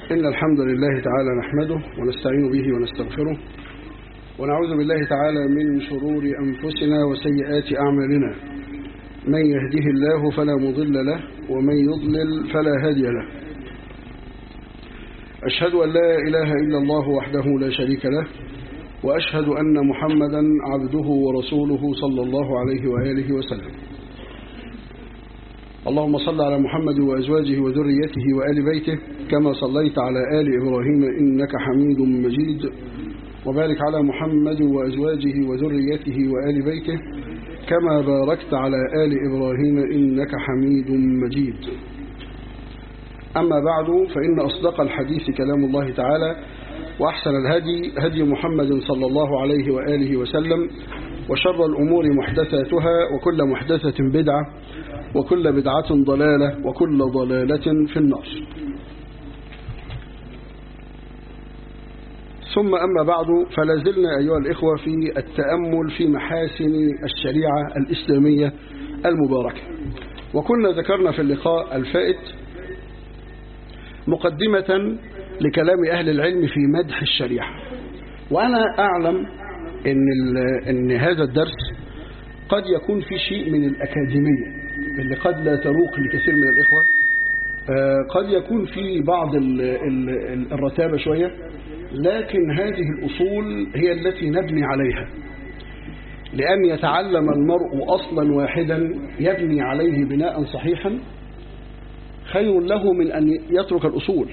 إن الحمد لله تعالى نحمده ونستعين به ونستغفره ونعوذ بالله تعالى من شرور أنفسنا وسيئات أعمالنا من يهده الله فلا مضل له ومن يضلل فلا هادي له أشهد أن لا إله إلا الله وحده لا شريك له وأشهد أن محمدا عبده ورسوله صلى الله عليه وآله وسلم اللهم صل على محمد وأزواجه وذريته وآل بيته كما صليت على آل إبراهيم إنك حميد مجيد وبارك على محمد وأزواجه وذريته وآل بيته كما باركت على آل إبراهيم إنك حميد مجيد أما بعد فإن أصدق الحديث كلام الله تعالى وأحسن الهدي هدي محمد صلى الله عليه وآله وسلم وشر الأمور محدثاتها وكل محدثة بدعة وكل بدعة ضلالة وكل ضلالة في النار ثم أما بعد فلازلنا أيها الإخوة في التأمل في محاسن الشريعة الإسلامية المباركة وكنا ذكرنا في اللقاء الفائت مقدمة لكلام أهل العلم في مدح الشريعة وأنا أعلم إن, إن هذا الدرس قد يكون في شيء من الأكاديمية اللي قد لا تروق لكثير من الإخوة قد يكون في بعض الرتابة شوية لكن هذه الأصول هي التي نبني عليها لأن يتعلم المرء أصلا واحدا يبني عليه بناء صحيحا خير له من أن يترك الأصول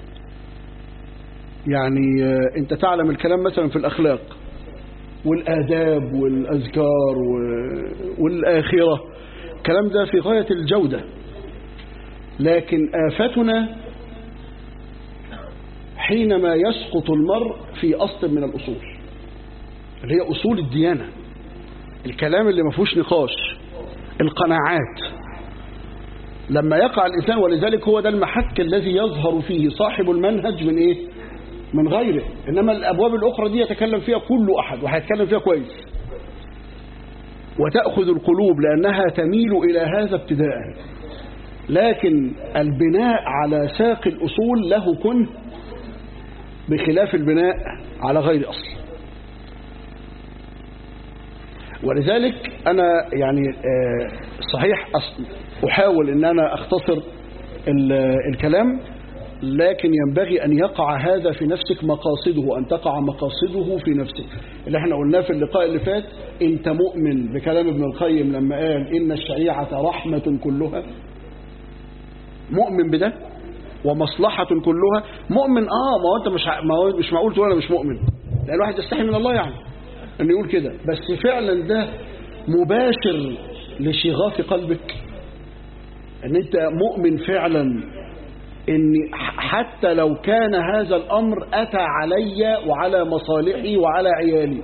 يعني أنت تعلم الكلام مثلا في الأخلاق والآداب والأذكار والآخرة الكلام ده في غاية الجودة لكن آفتنا حينما يسقط المرء في أصل من الأصول اللي هي أصول الديانة الكلام اللي ما فيهوش نقاش القناعات لما يقع الإنسان ولذلك هو ده المحك الذي يظهر فيه صاحب المنهج من إيه من غيره إنما الأبواب الأخرى دي يتكلم فيها كل أحد وهيتكلم فيها كويس وتأخذ القلوب لأنها تميل إلى هذا ابتداء لكن البناء على ساق الأصول له كن بخلاف البناء على غير أصل ولذلك أنا يعني صحيح أحاول أن أنا أختصر الكلام لكن ينبغي أن يقع هذا في نفسك مقاصده أن تقع مقاصده في نفسك اللي احنا قلناه في اللقاء اللي فات انت مؤمن بكلام ابن القيم لما قال إن الشريعة رحمة كلها مؤمن بده ومصلحة كلها مؤمن آه ما هو أنت مش ما هو مش معقول تقول أنا مش مؤمن لأن الواحد يستحي من الله يعني أن يقول كده بس فعلا ده مباشر لشغاف قلبك أن أنت مؤمن فعلا ان حتى لو كان هذا الامر اتى علي وعلى مصالحي وعلى عيالي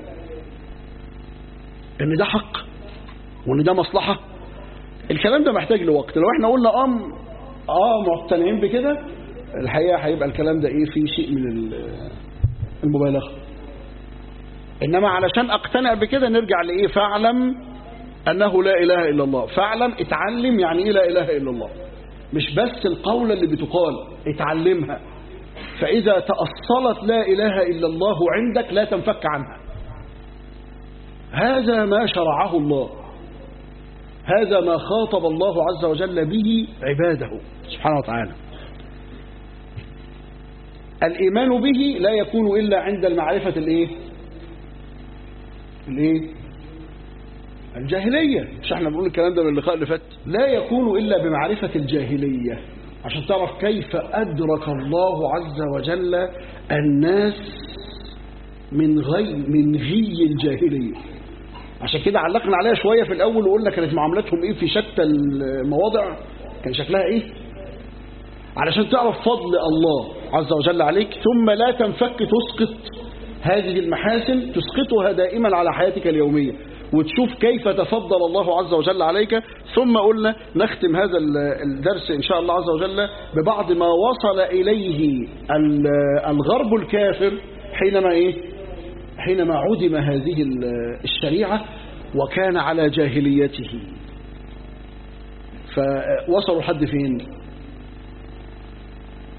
ان ده حق وان ده مصلحة الكلام ده محتاج لوقت لو احنا قلنا ام اه مقتنعين بكده الحقيقة هيبقى الكلام ده ايه فيه شيء من المبالغة انما علشان اقتنع بكده نرجع لايه فاعلم انه لا اله الا الله فاعلم اتعلم يعني ايه لا اله الا الله مش بس القولة اللي بتقال اتعلمها فإذا تأصلت لا إله إلا الله عندك لا تنفك عنها هذا ما شرعه الله هذا ما خاطب الله عز وجل به عباده سبحانه وتعالى الإيمان به لا يكون إلا عند المعرفة الإيه الإيه الجاهلية مش احنا بنقول الكلام ده من اللقاء اللي فات لا يكون إلا بمعرفة الجاهلية عشان تعرف كيف أدرك الله عز وجل الناس من غي من غي الجاهلية عشان كده علقنا عليها شوية في الأول وقلنا كانت معاملتهم إيه في شتى المواضع كان شكلها إيه علشان تعرف فضل الله عز وجل عليك ثم لا تنفك تسقط هذه المحاسن تسقطها دائما على حياتك اليومية وتشوف كيف تفضل الله عز وجل عليك ثم قلنا نختم هذا الدرس إن شاء الله عز وجل ببعض ما وصل إليه الغرب الكافر حينما إيه حينما عدم هذه الشريعة وكان على جاهليته فوصلوا حد فين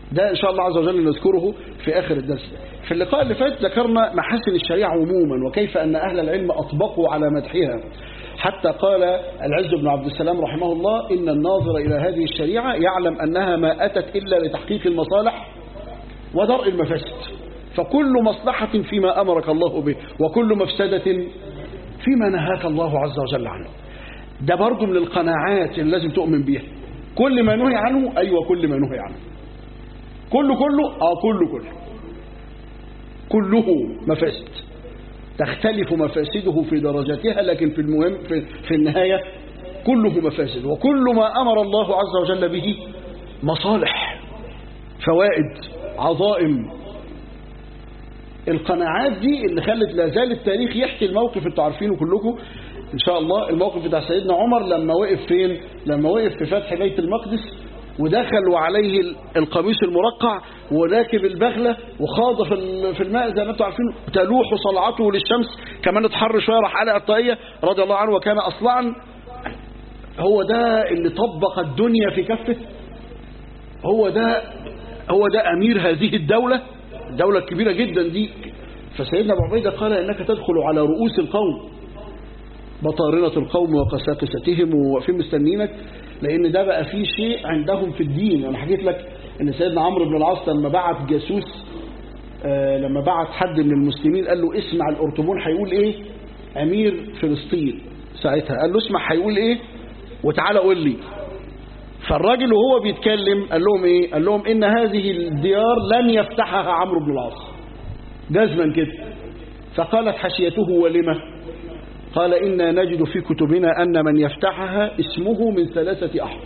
ده إن شاء الله عز وجل نذكره في آخر الدرس في اللقاء اللي فات ذكرنا محاسن الشريعة عموما وكيف أن أهل العلم أطبقوا على مدحها حتى قال العز بن عبد السلام رحمه الله إن الناظر إلى هذه الشريعة يعلم أنها ما أتت إلا لتحقيق المصالح ودرء المفاسد فكل مصلحة فيما أمرك الله به وكل مفسدة فيما نهاك الله عز وجل عنه ده برضو من القناعات اللي لازم تؤمن بيها كل ما نهي عنه أيوة كل ما نهي عنه كله كله آه كله كله كله مفاسد تختلف مفاسده في درجاتها لكن في المهم في, في النهاية كله مفاسد وكل ما أمر الله عز وجل به مصالح فوائد عظائم القناعات دي اللي خلت لا زال التاريخ يحكي الموقف انتوا عارفينه كلكم ان شاء الله الموقف بتاع سيدنا عمر لما وقف فين لما وقف في فتح بيت المقدس ودخل وعليه القميص المرقع وراكب البغلة وخاض في الماء زي ما انتم عارفين تلوح صلعته للشمس كمان اتحر شوية راح على الطائية رضي الله عنه وكان أصلعا هو ده اللي طبق الدنيا في كفه هو ده هو ده أمير هذه الدولة الدولة الكبيرة جدا دي فسيدنا أبو عبيدة قال إنك تدخل على رؤوس القوم بطارنة القوم وقساقستهم وواقفين مستنينك لأن ده بقى فيه شيء عندهم في الدين أنا حكيت لك إن سيدنا عمرو بن العاص لما بعت جاسوس آه لما بعت حد من المسلمين قال له اسمع الأرطبون هيقول إيه أمير فلسطين ساعتها قال له اسمع هيقول إيه وتعالى قول لي فالراجل وهو بيتكلم قال لهم ايه قال لهم ان هذه الديار لن يفتحها عمرو بن العاص جزما كده فقالت حشيته ولما قال إنا نجد في كتبنا أن من يفتحها اسمه من ثلاثة أحرف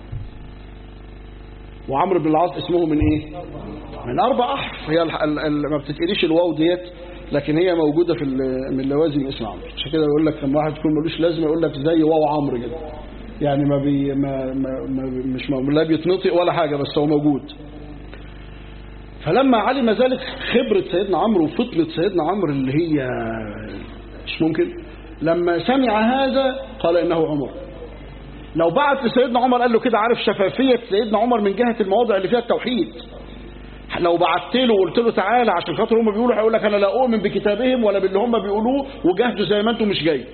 وعمرو بن العاص اسمه من ايه من اربع احرف هي ما بتتقريش الواو ديت لكن هي موجودة في من لوازم اسم عمرو عشان كده يقول لك لما واحد يكون ملوش لازمه يقول لك زي واو عمرو كده يعني ما بي ما ما ما مش ما لا بيتنطق ولا حاجة بس هو موجود فلما علم ذلك خبرة سيدنا عمرو وفطنة سيدنا عمرو اللي هي مش ممكن لما سمع هذا قال إنه عمر لو بعت لسيدنا عمر قال له كده عارف شفافية سيدنا عمر من جهة المواضع اللي فيها التوحيد لو بعت له وقلت له تعالى عشان خاطر هم بيقولوا هيقول لك انا لا اؤمن بكتابهم ولا باللي هم بيقولوه وجهدوا زي ما انتم مش جاي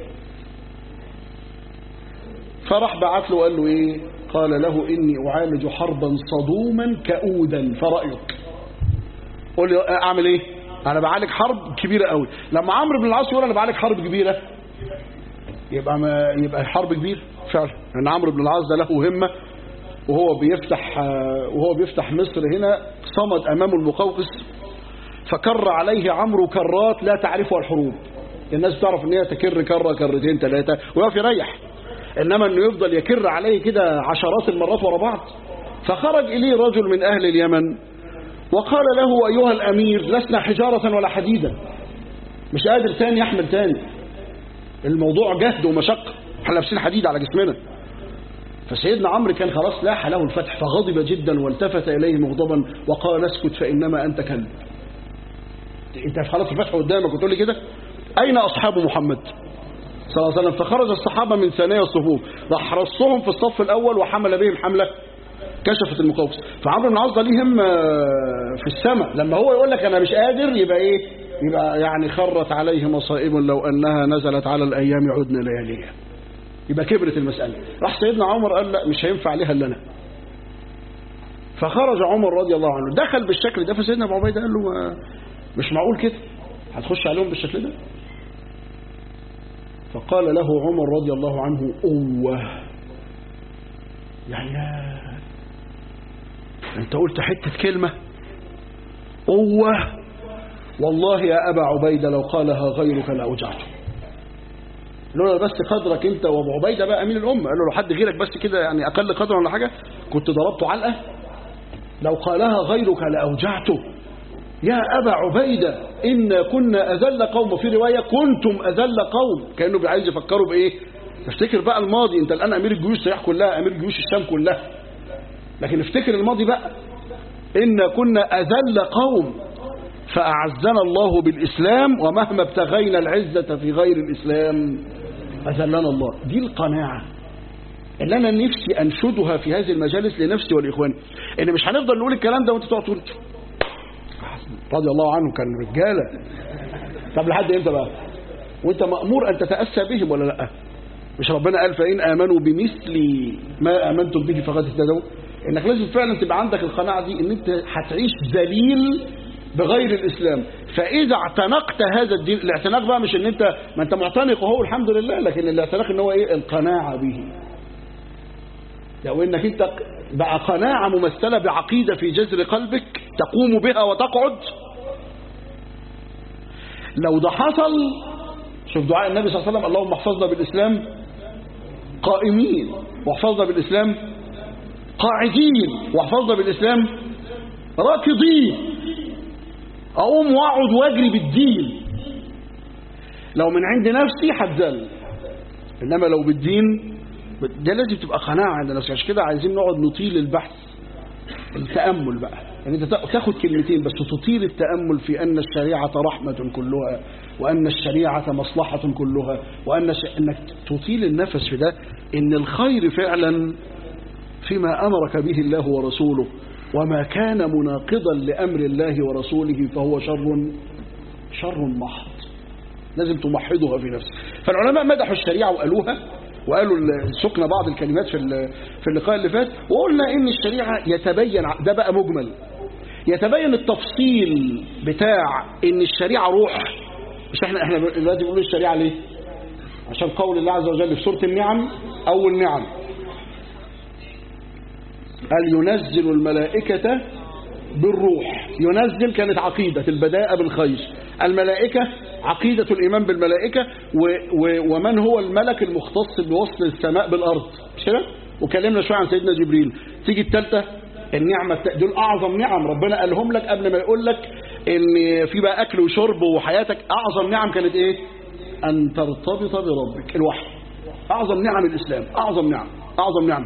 فراح بعت له وقال له ايه قال له اني اعالج حربا صدوما كؤودا فرأيك قول لي اعمل ايه انا بعالج حرب كبيرة قوي لما عمرو بن العاص يقول انا بعالج حرب كبيرة يبقى ما يبقى حرب كبيرة فعلا لان عمرو بن العاص ده له همة وهو بيفتح وهو بيفتح مصر هنا صمد امامه المقوقس فكر عليه عمرو كرات لا تعرفها الحروب الناس بتعرف ان هي تكر كره كرتين ثلاثه ويقف يريح انما انه يفضل يكر عليه كده عشرات المرات ورا بعض فخرج اليه رجل من اهل اليمن وقال له ايها الامير لسنا حجاره ولا حديدا مش قادر تاني يحمل تاني الموضوع جهد ومشقه احنا لابسين حديد على جسمنا فسيدنا عمرو كان خلاص لاح له الفتح فغضب جدا والتفت إليه مغضبا وقال اسكت فإنما أنت كلب انت خلاص الفتح قدامك وتقول لي كده أين أصحاب محمد صلى الله عليه وسلم فخرج الصحابة من ثانية الصفوف راح رصهم في الصف الأول وحمل بهم حملة كشفت المقوس فعمرو بن العاص ليه هم في السماء لما هو يقول لك أنا مش قادر يبقى إيه يبقى يعني خرت عليه مصائب لو أنها نزلت على الأيام عدن لياليها يبقى كبرت المسألة راح سيدنا عمر قال لا مش هينفع عليها الا انا فخرج عمر رضي الله عنه دخل بالشكل ده فسيدنا ابو عبيده قال له مش معقول كده هتخش عليهم بالشكل ده فقال له عمر رضي الله عنه اوه يعني يا انت قلت حته كلمه اوه والله يا ابا عبيده لو قالها غيرك لاوجعته لولا بس قدرك انت وابو عبيده بقى امين الامه قال له لو حد غيرك بس كده يعني اقل قدرا ولا حاجه كنت ضربته علقه لو قالها غيرك لاوجعته يا ابا عبيده ان كنا اذل قوم في روايه كنتم اذل قوم كانه عايز يفكروا بايه افتكر بقى الماضي انت الان امير الجيوش سياح كلها امير جيوش الشام كلها لكن افتكر الماضي بقى ان كنا اذل قوم فأعزنا الله بالإسلام ومهما ابتغينا العزة في غير الإسلام أذلنا الله دي القناعة اللي انا نفسي انشدها في هذه المجالس لنفسي ولاخواني ان مش هنفضل نقول الكلام ده وانت تقعد تقول رضي الله عنه كان رجاله طب لحد امتى بقى وانت مامور ان تتاسى بهم ولا لا مش ربنا قال فان امنوا بمثل ما امنتم به فقد اهتدوا انك لازم فعلا تبقى عندك القناعه دي ان انت هتعيش ذليل بغير الاسلام فاذا اعتنقت هذا الدين الاعتناق بقى مش ان انت ما انت معتنق وهو الحمد لله لكن الاعتناق ان هو ايه القناعه به لو انك انت بقى قناعه ممثله بعقيده في جذر قلبك تقوم بها وتقعد لو ده حصل شوف دعاء النبي صلى الله عليه وسلم اللهم احفظنا بالاسلام قائمين واحفظنا بالاسلام قاعدين واحفظنا بالاسلام راكضين اقوم واقعد واجري بالدين لو من عند نفسي هتذل انما لو بالدين ده لازم تبقى قناعه عند نفسك عشان كده عايزين نقعد نطيل البحث التامل بقى يعني انت تاخد كلمتين بس تطيل التامل في ان الشريعه رحمه كلها وان الشريعه مصلحه كلها وان ش... انك تطيل النفس في ده ان الخير فعلا فيما امرك به الله ورسوله وما كان مناقضا لامر الله ورسوله فهو شر شر محض لازم تمحضها في نفسك فالعلماء مدحوا الشريعه وقالوها وقالوا سكنا بعض الكلمات في في اللقاء اللي فات وقلنا ان الشريعه يتبين ده بقى مجمل يتبين التفصيل بتاع ان الشريعه روح مش احنا احنا دلوقتي بنقول الشريعه ليه عشان قول الله عز وجل في سوره النعم اول نعم قال ينزل الملائكه بالروح ينزل كانت عقيده البداءه بالخير الملائكه عقيدة الإيمان بالملائكة و و ومن هو الملك المختص بوصل السماء بالأرض مش كده؟ وكلمنا شوية عن سيدنا جبريل تيجي الثالثة النعمة دول أعظم نعم ربنا قالهم لك قبل ما يقول لك إن في بقى أكل وشرب وحياتك أعظم نعم كانت إيه؟ أن ترتبط بربك الوحي أعظم نعم الإسلام أعظم نعم أعظم نعمة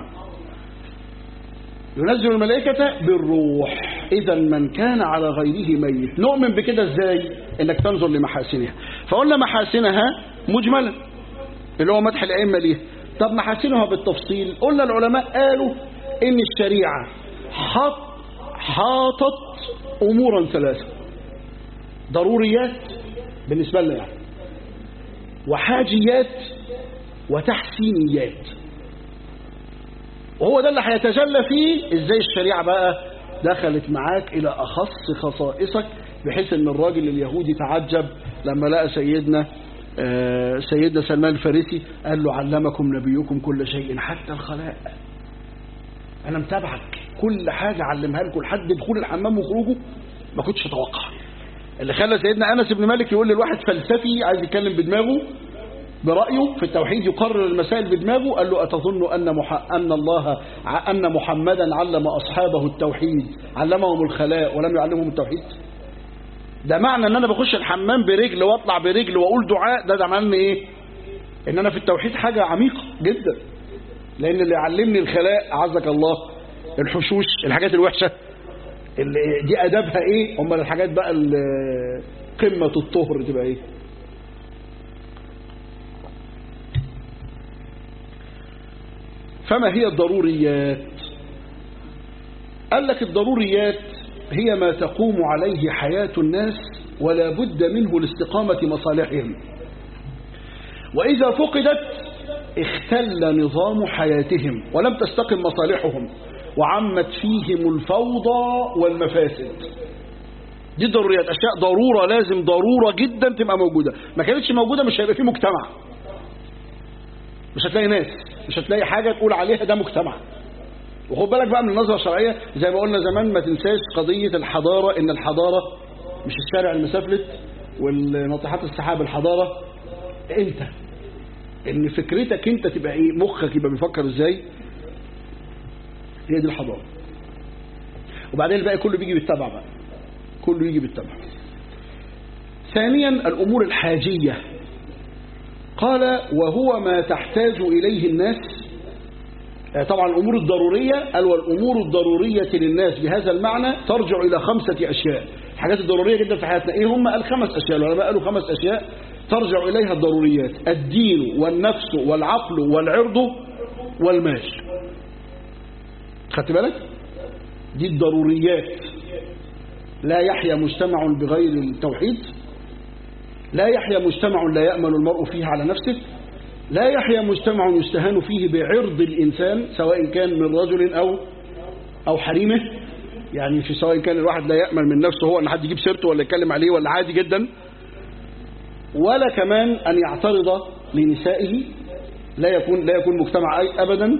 ينزل الملائكة بالروح إذا من كان على غيره ميت نؤمن بكده إزاي إنك تنظر لمحاسنها فقلنا محاسنها مجملة اللي هو مدح الأئمة ليها طب محاسنها بالتفصيل قلنا العلماء قالوا إن الشريعة حط حاطت أمورا ثلاثة ضروريات بالنسبة لنا يعني وحاجيات وتحسينيات وهو ده اللي هيتجلى فيه ازاي الشريعة بقى دخلت معاك الى اخص خصائصك بحيث ان الراجل اليهودي تعجب لما لقى سيدنا آه سيدنا سلمان الفارسي قال له علمكم نبيكم كل شيء حتى الخلاء انا متابعك كل حاجة علمها لكم لحد دخول الحمام وخروجه ما كنتش اتوقع اللي خلى سيدنا انس بن مالك يقول للواحد فلسفي عايز يتكلم بدماغه برأيه في التوحيد يقرر المسائل بدماغه قال له أتظن أن, مح... أن الله أن محمدا علم أصحابه التوحيد علمهم الخلاء ولم يعلمهم التوحيد ده معنى أن أنا بخش الحمام برجل وأطلع برجل وأقول دعاء ده ده معنى إيه إن أنا في التوحيد حاجة عميقة جدا لأن اللي علمني الخلاء عزك الله الحشوش الحاجات الوحشة اللي دي أدبها إيه هم الحاجات بقى قمة الطهر تبقى إيه فما هي الضروريات قال لك الضروريات هي ما تقوم عليه حياة الناس ولا بد منه لاستقامة مصالحهم وإذا فقدت اختل نظام حياتهم ولم تستقم مصالحهم وعمت فيهم الفوضى والمفاسد دي ضروريات أشياء ضرورة لازم ضرورة جدا تبقى موجودة ما كانتش موجودة مش هيبقى في مجتمع مش هتلاقي ناس مش هتلاقي حاجة تقول عليها ده مجتمع وخد بالك بقى من النظرة الشرعية زي ما قلنا زمان ما تنساش قضية الحضارة ان الحضارة مش الشارع المسافلت والناطحات السحاب الحضارة انت ان فكرتك انت تبقى ايه مخك يبقى بيفكر ازاي هي دي الحضارة وبعدين الباقي كله بيجي بالتبع بقى كله يجي بالتبع ثانيا الامور الحاجيه قال وهو ما تحتاج إليه الناس طبعا الأمور الضرورية قال والأمور الضرورية للناس بهذا المعنى ترجع إلى خمسة أشياء الحاجات الضرورية جدا في حياتنا إيه هم قال خمس أشياء العلماء قالوا خمس أشياء ترجع إليها الضروريات الدين والنفس والعقل والعرض والمال خدت بالك دي الضروريات لا يحيا مجتمع بغير التوحيد لا يحيا مجتمع لا يأمن المرء فيه على نفسه لا يحيا مجتمع يستهان فيه بعرض الإنسان سواء كان من رجل أو أو حريمه يعني في سواء كان الواحد لا يأمن من نفسه هو أن حد يجيب سيرته ولا يتكلم عليه ولا عادي جدا ولا كمان أن يعترض لنسائه لا يكون لا يكون مجتمع أي أبدا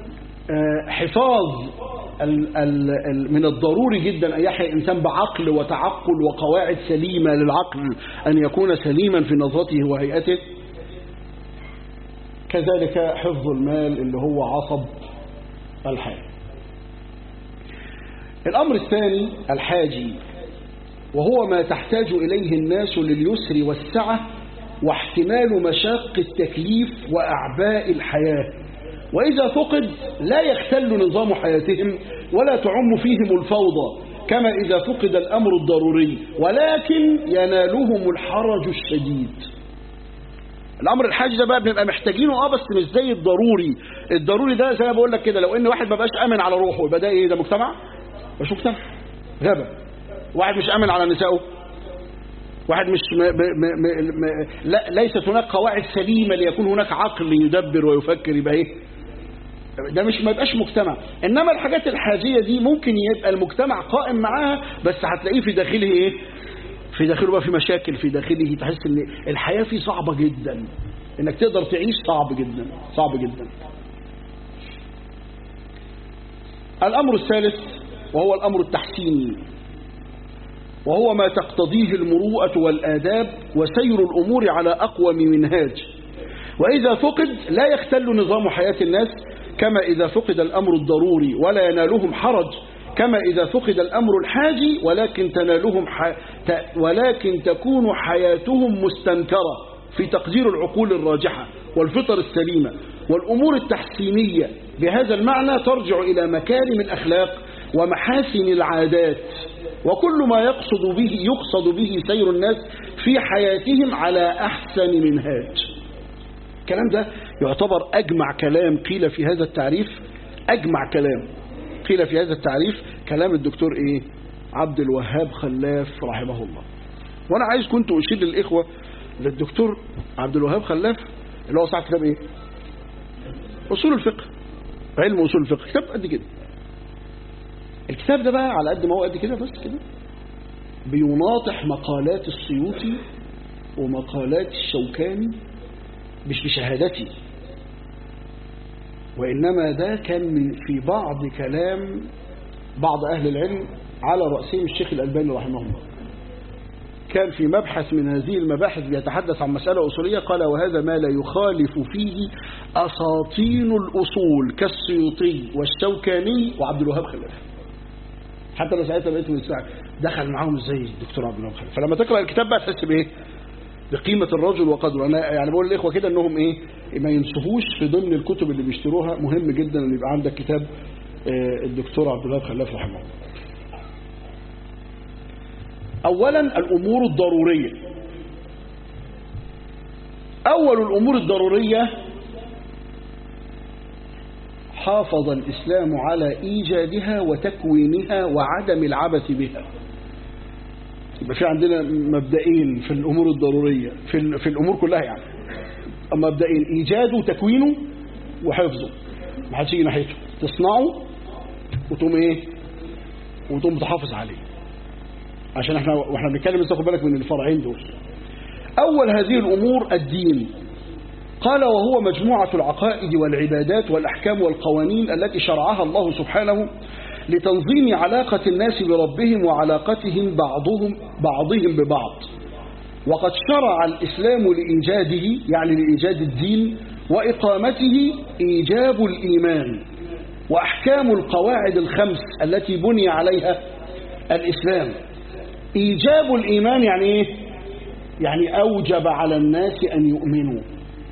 حفاظ ال ال ال من الضروري جدا أن يحيا الإنسان بعقل وتعقل وقواعد سليمة للعقل أن يكون سليما في نظرته وهيئته كذلك حفظ المال اللي هو عصب الحال الأمر الثاني الحاجي وهو ما تحتاج إليه الناس لليسر والسعة واحتمال مشاق التكليف وأعباء الحياة وإذا فقد لا يختل نظام حياتهم ولا تعم فيهم الفوضى كما إذا فقد الأمر الضروري ولكن ينالهم الحرج الشديد الأمر الحاج ده بقى بنبقى محتاجينه اه بس مش زي الضروري الضروري ده زي ما بقول لك كده لو ان واحد ما بقاش امن على روحه يبقى ده ايه ده مجتمع مش مجتمع غابة واحد مش امن على نسائه واحد مش م م م م لا ليست هناك قواعد سليمة ليكون هناك عقل يدبر ويفكر يبقى ايه ده مش ما يبقاش مجتمع انما الحاجات الحاجية دي ممكن يبقى المجتمع قائم معاها بس هتلاقيه في داخله ايه في داخله بقى في مشاكل في داخله تحس ان الحياة فيه صعبة جدا انك تقدر تعيش صعب جدا صعب جدا الامر الثالث وهو الامر التحسيني وهو ما تقتضيه المروءة والآداب وسير الأمور على أقوم منهاج وإذا فقد لا يختل نظام حياة الناس كما إذا فقد الأمر الضروري ولا ينالهم حرج كما إذا فقد الأمر الحاجي ولكن تنالهم ح... ت... ولكن تكون حياتهم مستنكرة في تقدير العقول الراجحة والفطر السليمة والأمور التحسينية بهذا المعنى ترجع إلى مكارم الأخلاق ومحاسن العادات وكل ما يقصد به يقصد به سير الناس في حياتهم على أحسن منهاج الكلام ده يعتبر أجمع كلام قيل في هذا التعريف أجمع كلام قيل في هذا التعريف كلام الدكتور إيه عبد الوهاب خلاف رحمه الله وأنا عايز كنت أشير للإخوة للدكتور عبد الوهاب خلاف اللي هو صاحب كتاب إيه أصول الفقه علم أصول الفقه كتاب قد كده الكتاب ده بقى على قد ما هو قد كده بس كده بيناطح مقالات السيوطي ومقالات الشوكاني مش بشهادتي وإنما ده كان في بعض كلام بعض أهل العلم على رأسهم الشيخ الألباني رحمه الله كان في مبحث من هذه المباحث بيتحدث عن مسألة أصولية قال وهذا ما لا يخالف فيه أساطين الأصول كالسيوطي والشوكاني وعبد الوهاب خلاف حتى لو ساعتها بقيت مستعد دخل معاهم ازاي الدكتور عبد الوهاب خلاف فلما تقرأ الكتاب بقى تحس بايه بقيمة الرجل وقدره أنا يعني بقول للإخوة كده أنهم إيه ما ينسهوش في ضمن الكتب اللي بيشتروها مهم جدا أن يبقى عندك كتاب الدكتور عبد الوهاب خلاف رحمه الله أولا الأمور الضرورية أول الأمور الضرورية حافظ الإسلام على إيجادها وتكوينها وعدم العبث بها يبقى في عندنا مبدئين في الأمور الضرورية في, في الأمور كلها يعني مبدئين إيجاده وتكوينه وحفظه ما حدش يجي ناحيته تصنعه وتقوم إيه وتقوم تحافظ عليه عشان احنا واحنا بنتكلم تاخد بالك من الفرعين دول أول هذه الأمور الدين قال وهو مجموعة العقائد والعبادات والأحكام والقوانين التي شرعها الله سبحانه لتنظيم علاقة الناس بربهم وعلاقتهم بعضهم بعضهم ببعض وقد شرع الإسلام لإيجاده يعني لإيجاد الدين وإقامته إيجاب الإيمان وأحكام القواعد الخمس التي بني عليها الإسلام إيجاب الإيمان يعني إيه؟ يعني أوجب على الناس أن يؤمنوا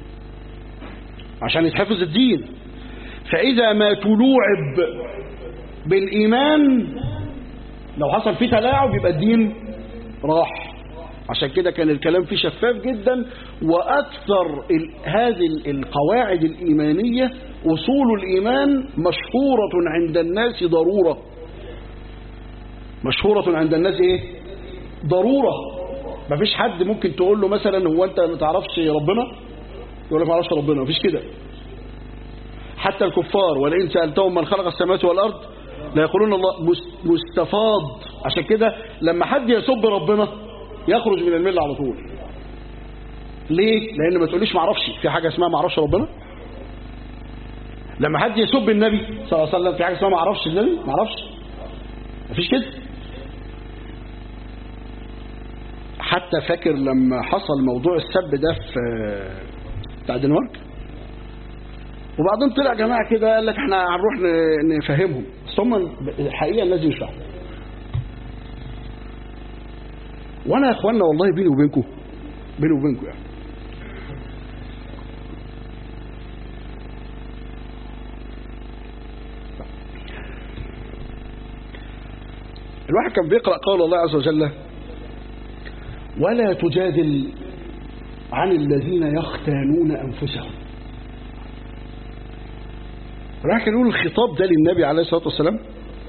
عشان يتحفظ الدين فإذا ما تلوعب بالإيمان لو حصل فيه تلاعب يبقى الدين راح عشان كده كان الكلام فيه شفاف جدا وأكثر هذه القواعد الإيمانية أصول الإيمان مشهورة عند الناس ضرورة مشهورة عند الناس إيه ضرورة ما فيش حد ممكن تقول له مثلا هو أنت ما تعرفش ربنا يقول لك ما اعرفش ربنا ما فيش كده حتى الكفار ولئن سألتهم من خلق السماوات والأرض لا يقولون الله مستفاض عشان كده لما حد يسب ربنا يخرج من المله على طول ليه لان ما تقوليش ما اعرفش في حاجه اسمها ما اعرفش ربنا لما حد يسب النبي صلى الله عليه وسلم في حاجه اسمها ما اعرفش النبي ما اعرفش مفيش كده حتى فاكر لما حصل موضوع السب ده في بتاع الدنمارك وبعدين طلع جماعه كده قال لك احنا هنروح نفهمهم بس هم الحقيقه لازم يفهموا وانا يا اخوانا والله بيني وبينكم بيني وبينكم يعني الواحد كان بيقرأ قول الله عز وجل ولا تجادل عن الذين يختانون أنفسهم الواحد كان يقول الخطاب ده للنبي عليه الصلاة والسلام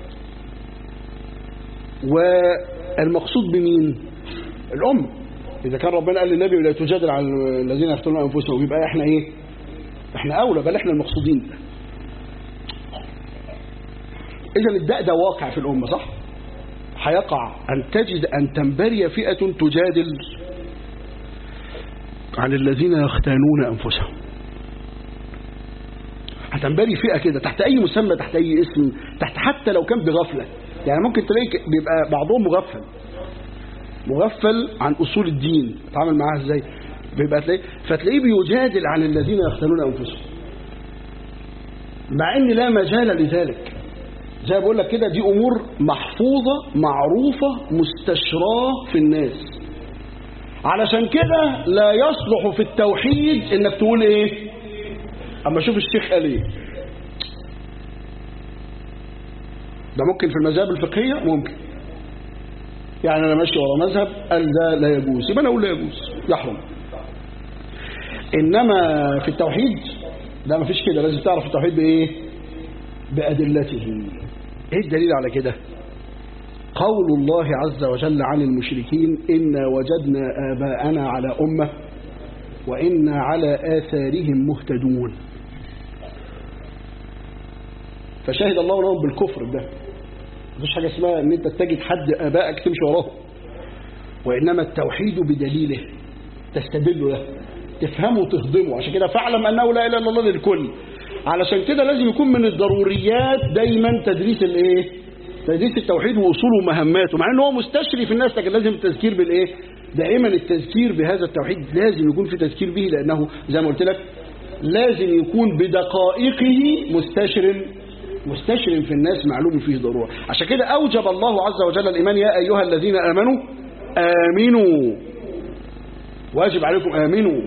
والمقصود بمين الأم إذا كان ربنا قال للنبي ولا تجادل عن الذين يختانون أنفسهم يبقى احنا ايه احنا أولى بل احنا المقصودين ده إذا الداء ده واقع في الأمة صح هيقع أن تجد أن تنبري فئة تجادل عن الذين يختانون أنفسهم هتنبري فئة كده تحت أي مسمى تحت أي اسم تحت حتى لو كان بغفلة يعني ممكن تلاقي بيبقى بعضهم مغفل مغفل عن أصول الدين تعامل معاها ازاي بيبقى تلاقيه فتلاقيه بيجادل عن الذين يختانون أنفسهم مع ان لا مجال لذلك زي ما بقول لك كده دي امور محفوظه معروفه مستشراه في الناس علشان كده لا يصلح في التوحيد انك تقول ايه اما اشوف الشيخ قال ايه ده ممكن في المذاهب الفقهيه ممكن يعني انا ماشي ورا مذهب قال ده لا يجوز يبقى انا اقول لا يجوز يحرم انما في التوحيد لا مفيش كده لازم تعرف التوحيد بايه بادلته ايه الدليل على كده قول الله عز وجل عن المشركين إنا وجدنا آباءنا على أمة وإنا على آثارهم مهتدون فشهد الله لهم بالكفر ده مفيش حاجة اسمها ان انت تجد حد آبائك تمشي وراه وإنما التوحيد بدليله تستدل له تفهمه وتهضمه عشان كده فاعلم أنه لا إله إلا الله للكل علشان كده لازم يكون من الضروريات دايما تدريس الايه تدريس التوحيد واصوله ومهماته مع ان هو مستشري في الناس لكن لازم التذكير بالايه دائما التذكير بهذا التوحيد لازم يكون في تذكير به لانه زي ما قلت لك لازم يكون بدقائقه مستشر مستشر في الناس معلوم فيه ضروره عشان كده اوجب الله عز وجل الايمان يا ايها الذين امنوا امنوا واجب عليكم امنوا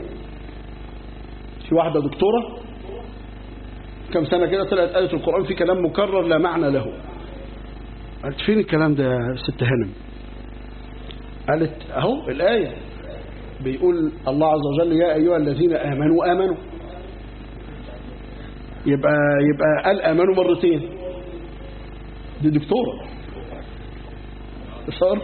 في واحده دكتوره كم سنة كده طلعت آية القرآن في كلام مكرر لا معنى له قالت فين الكلام ده يا ست هنم قالت اهو الآية بيقول الله عز وجل يا أيها الذين آمنوا آمنوا يبقى يبقى قال آمنوا مرتين دي دكتورة صار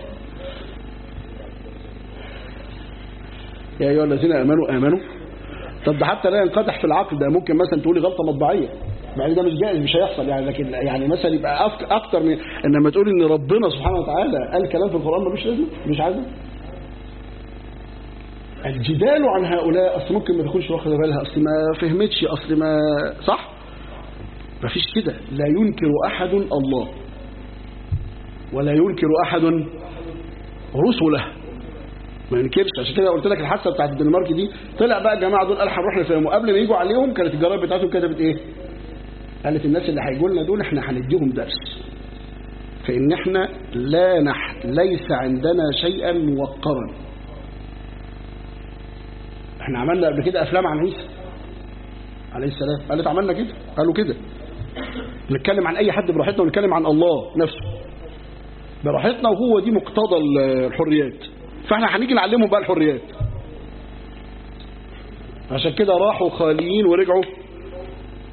يا أيها الذين آمنوا آمنوا طب ده حتى لا ينقدح في العقل ده ممكن مثلا تقولي غلطة مطبعية مع ان ده مش جائز مش هيحصل يعني لكن يعني مثلا يبقى اكتر من انما تقول ان ربنا سبحانه وتعالى قال كلام في القرآن ملوش لازمه مش عايزه الجدال عن هؤلاء اصل ممكن ما تكونش واخده بالها اصل ما فهمتش اصل ما صح ما فيش كده لا ينكر احد الله ولا ينكر احد رسله ما ينكرش عشان كده قلت لك الحادثه بتاعت الدنمارك دي طلع بقى الجماعه دول قال هنروح نفهموا قبل ما يجوا عليهم كانت الجرايد بتاعتهم كتبت ايه قالت الناس اللي هيجوا لنا دول احنا هنديهم درس فان احنا لا نح ليس عندنا شيئا موقرا احنا عملنا قبل كده افلام عن عيسى عليه السلام قالت عملنا كده قالوا كده نتكلم عن اي حد براحتنا ونتكلم عن الله نفسه براحتنا وهو دي مقتضى الحريات فاحنا هنيجي نعلمهم بقى الحريات عشان كده راحوا خاليين ورجعوا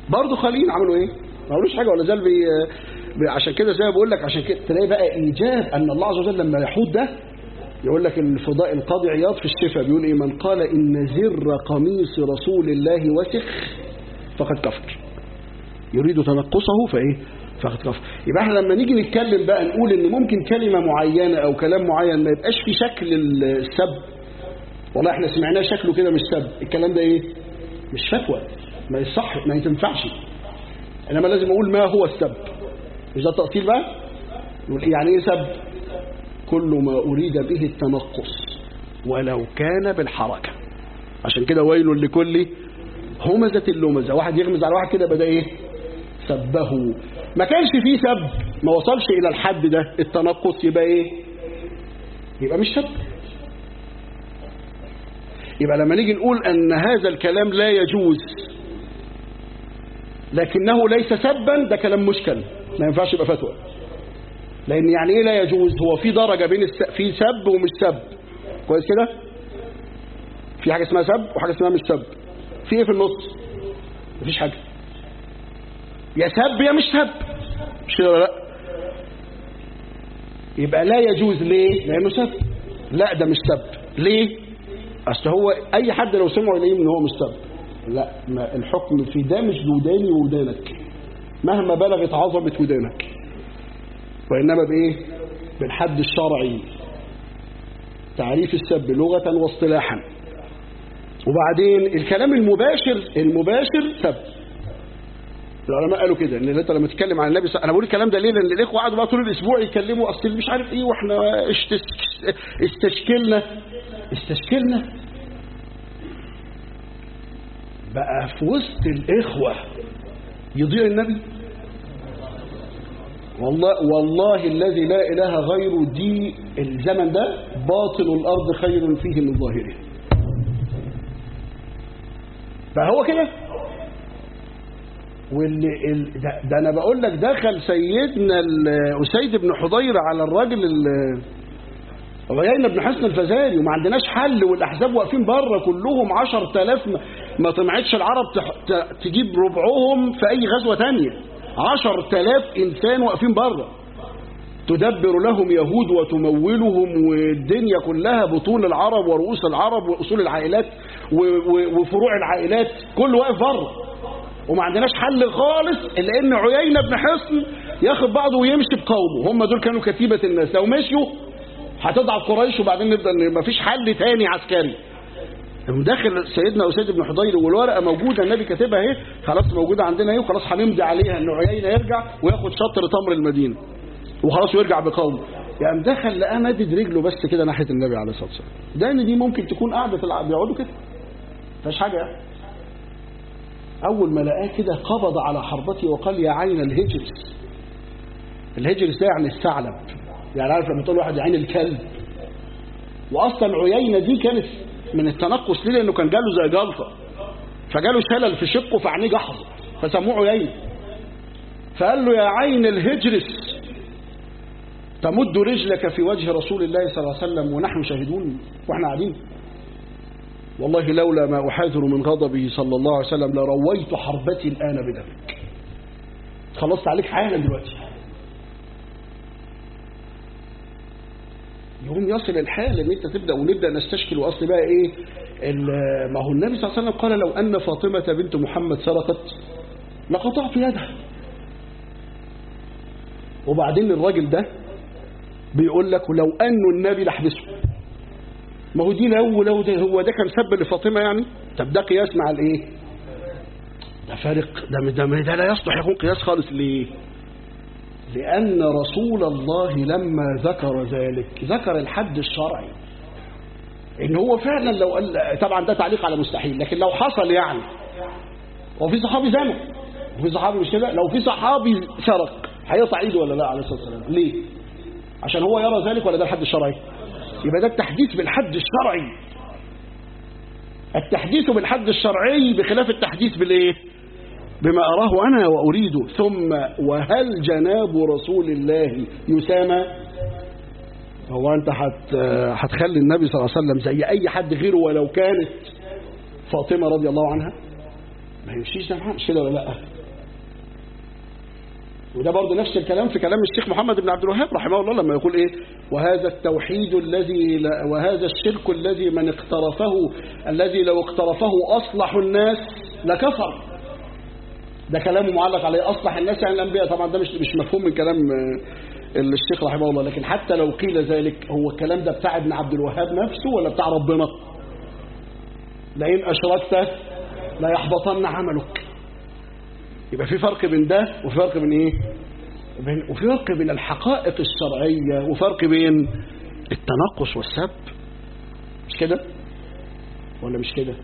برضه خالين عملوا ايه ما عملوش حاجه ولا زال بي بي- عشان كده زي ما بقول لك عشان كده تلاقي بقى ايجاب ان الله عز وجل لما يحوط ده يقول لك الفضاء القاضي عياض في الشفاء بيقول ايه من قال ان زر قميص رسول الله وسخ فقد كفر يريد تنقصه فايه فقد كفر يبقى احنا لما نيجي نتكلم بقى نقول ان ممكن كلمه معينه او كلام معين ما يبقاش في شكل السب والله احنا سمعناه شكله كده مش سب الكلام ده ايه مش فتوى ما يصح ما ينفعش انما لازم اقول ما هو السب مش ده التأصيل بقى يقول يعني ايه سب كل ما اريد به التنقص ولو كان بالحركه عشان كده ويل لكل همزه اللمزه واحد يغمز على واحد كده بدا ايه سبه ما كانش فيه سب ما وصلش الى الحد ده التنقص يبقى ايه يبقى مش سب يبقى لما نيجي نقول ان هذا الكلام لا يجوز لكنه ليس سبا ده كلام مشكل ما ينفعش يبقى فتوى لان يعني ايه لا يجوز هو في درجه بين الس... في سب ومش سب كويس كده في حاجه اسمها سب وحاجه اسمها مش سب في ايه في النص مفيش حاجه يا سب يا مش سب مش كده ولا لا يبقى لا يجوز ليه لانه سب لا ده مش سب ليه اصل هو اي حد لو سمعه يلاقيه ان هو مش سب لا ما الحكم في ده مش بوداني وودانك مهما بلغت عظمه ودانك وإنما بإيه بالحد الشرعي تعريف السب لغة واصطلاحا وبعدين الكلام المباشر المباشر سب العلماء قالوا كده ان انت لما تتكلم عن النبي صلى انا بقول الكلام ده ليه لان الاخوه قعدوا بقى طول الاسبوع يتكلموا اصل مش عارف ايه واحنا اشتس- استشكلنا استشكلنا بقى في وسط الاخوه يضيع النبي والله والله الذي لا اله غيره دي الزمن ده باطن الارض خير فيه من ظاهره فهو كده واللي ال- ده, ده انا بقول لك دخل سيدنا ال- اسيد بن حضير على الراجل ال- عيينة بن حسن الفزاري وما عندناش حل والاحزاب واقفين بره كلهم 10000 ما- ما طمعتش العرب تح- ت- تجيب ربعهم في اي غزوه تانية 10000 انسان واقفين بره تدبر لهم يهود وتمولهم والدنيا كلها بطون العرب ورؤوس العرب واصول العائلات و- و- وفروع العائلات كله واقف بره وما عندناش حل خالص الا ان عيينة بن حصن ياخد بعضه ويمشي بقومه هم دول كانوا كتيبة الناس لو مشيوا هتضعف قريش وبعدين نبدا ان مفيش حل تاني عسكري لما داخل سيدنا اسيد بن حضير والورقه موجوده النبي كاتبها اهي خلاص موجوده عندنا اهي وخلاص هنمضي عليها ان عيينه يرجع وياخد شطر تمر المدينه وخلاص ويرجع بقومه يعني دخل لقاه مادد رجله بس كده ناحيه النبي عليه الصلاه والسلام ده ان دي ممكن تكون قاعده الع- بيقعدوا كده مفيش حاجه يعني اول ما لقاه كده قبض على حربته وقال يا عين الهجرس الهجرس ده يعني الثعلب يعني عارف لما تقول واحد يا عين الكلب واصلا عيينه دي كانت من التنقص ليه لانه كان جاله زي جلطه فجاله شلل في شقه فعينيه جحظ فسموه عيينه فقال له يا عين الهجرس تمد رجلك في وجه رسول الله صلى الله عليه وسلم ونحن شاهدون واحنا قاعدين والله لولا ما أحاذر من غضبه صلى الله عليه وسلم لرويت حربتي الآن بدمك خلصت عليك حالا دلوقتي يقوم يصل الحال ان انت تبدا ونبدا نستشكل واصل بقى ايه ال- ما هو النبي صلى الله عليه وسلم قال لو ان فاطمه بنت محمد سرقت لقطعت يدها وبعدين الراجل ده بيقول لك ولو انه النبي لحبسه ما هو دي لو لو ده هو ده كان سب لفاطمه يعني طب ده قياس مع الايه ده فارق ده ده, ده لا يصلح يكون قياس خالص ليه لأن رسول الله لما ذكر ذلك ذكر الحد الشرعي إن هو فعلا لو قال طبعا ده تعليق على مستحيل لكن لو حصل يعني وفي صحابي زنى وفي صحابي مش كده لو في صحابي سرق هيقطع ايده ولا لا عليه الصلاه والسلام ليه عشان هو يرى ذلك ولا ده الحد الشرعي يبقى ده التحديث بالحد الشرعي التحديث بالحد الشرعي بخلاف التحديث بالايه بما أراه أنا وأريده ثم وهل جناب رسول الله يسامى هو أنت هت هتخلي النبي صلى الله عليه وسلم زي أي حد غيره ولو كانت فاطمة رضي الله عنها ما يمشيش ده معاه مش كده ولا لا وده برضه نفس الكلام في كلام الشيخ محمد بن عبد الوهاب رحمه الله لما يقول ايه وهذا التوحيد الذي لا وهذا الشرك الذي من اقترفه الذي لو اقترفه اصلح الناس لكفر ده كلامه معلق عليه اصلح الناس يعني الانبياء طبعا ده مش مش مفهوم من كلام الشيخ رحمه الله لكن حتى لو قيل ذلك هو الكلام ده بتاع ابن عبد الوهاب نفسه ولا بتاع ربنا لئن اشركت لا يحبطن عملك يبقى في فرق بين ده وفي فرق بين ايه بين وفي فرق بين الحقائق الشرعية وفرق بين التنقص والسب مش كده ولا مش كده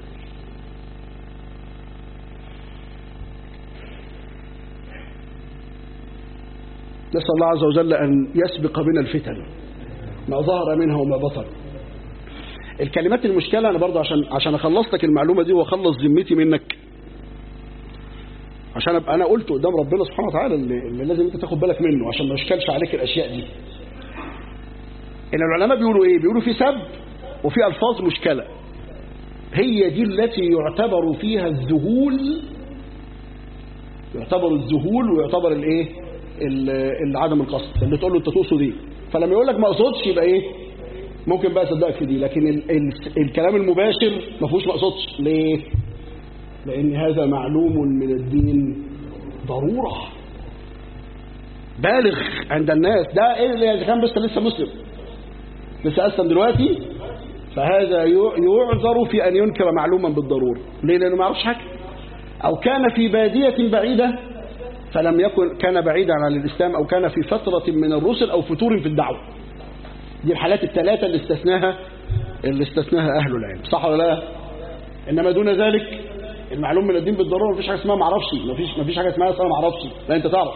نسأل الله عز وجل أن يسبق بنا الفتن ما ظهر منها وما بطن الكلمات المشكلة أنا برضه عشان عشان أخلص لك المعلومة دي وأخلص ذمتي منك عشان ابقى انا قلت قدام ربنا سبحانه وتعالى اللي, اللي لازم انت تاخد بالك منه عشان ما يشكلش عليك الاشياء دي ان العلماء بيقولوا ايه بيقولوا في سب وفي الفاظ مشكله هي دي التي يعتبر فيها الذهول يعتبر الذهول ويعتبر الايه عدم القصد اللي تقول له انت تقصد ايه فلما يقول لك ما اقصدش يبقى ايه ممكن بقى اصدقك في دي لكن ال ال الكلام المباشر ما فيهوش ما اقصدش ليه لأن هذا معلوم من الدين ضرورة بالغ عند الناس ده إيه اللي كان بس لسه مسلم لسه أسلم دلوقتي فهذا يعذر في أن ينكر معلوما بالضرورة ليه لأنه ما يعرفش حاجة أو كان في بادية بعيدة فلم يكن كان بعيدا عن الإسلام أو كان في فترة من الرسل أو فتور في الدعوة دي الحالات الثلاثة اللي استثناها اللي استثناها أهل العلم صح ولا لا إنما دون ذلك المعلوم من الدين بالضروره مفيش حاجه اسمها ما اعرفش مفيش مفيش حاجه اسمها انا ما اعرفش لا انت تعرف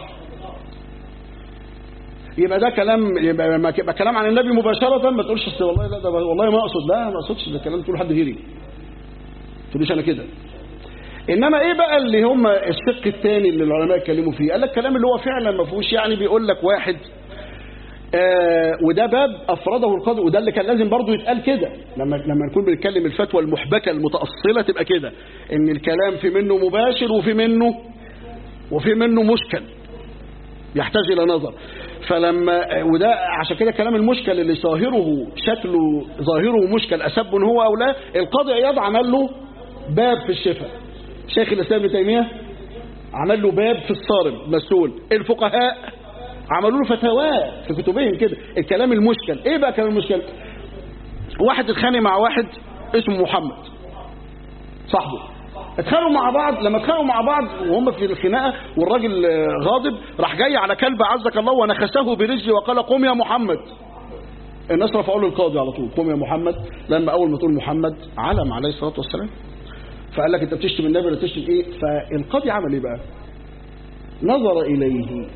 يبقى ده كلام يبقى لما يبقى كلام عن النبي مباشره ما تقولش أصل والله لا ده والله ما اقصد لا ما اقصدش ده كلام تقول حد غيري ما تقوليش انا كده انما ايه بقى اللي هم الشق الثاني اللي العلماء اتكلموا فيه قال لك الكلام اللي هو فعلا ما فيهوش يعني بيقول لك واحد آه وده باب افرده القاضي وده اللي كان لازم برضه يتقال كده لما لما نكون بنتكلم الفتوى المحبكه المتاصله تبقى كده ان الكلام في منه مباشر وفي منه وفي منه مشكل يحتاج الى نظر فلما وده عشان كده كلام المشكل اللي ظاهره شكله ظاهره مشكل اسب هو او لا القاضي عياض عمل له باب في الشفاء شيخ الاسلام ابن تيميه عمل له باب في الصارم مسؤول الفقهاء عملوا له فتاوى في كتبهم كده الكلام المشكل ايه بقى كلام المشكل واحد اتخانق مع واحد اسمه محمد صاحبه اتخانقوا مع بعض لما اتخانقوا مع بعض وهم في الخناقه والراجل غاضب راح جاي على كلب عزك الله ونخسه برجلي وقال قم يا محمد الناس رفعوا له القاضي على طول قم يا محمد لما اول ما تقول محمد علم عليه الصلاه والسلام فقال لك انت بتشتم النبي ولا بتشتم ايه فالقاضي عمل ايه بقى نظر اليه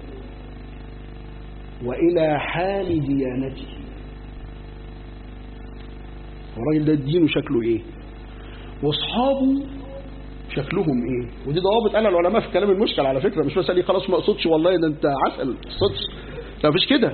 وإلى حال ديانته الراجل ده دينه شكله ايه واصحابه شكلهم ايه ودي ضوابط قالها العلماء في كلام المشكل على فكره مش مسألة خلاص ما اقصدش والله ده انت عسل ما اقصدش لا مفيش كده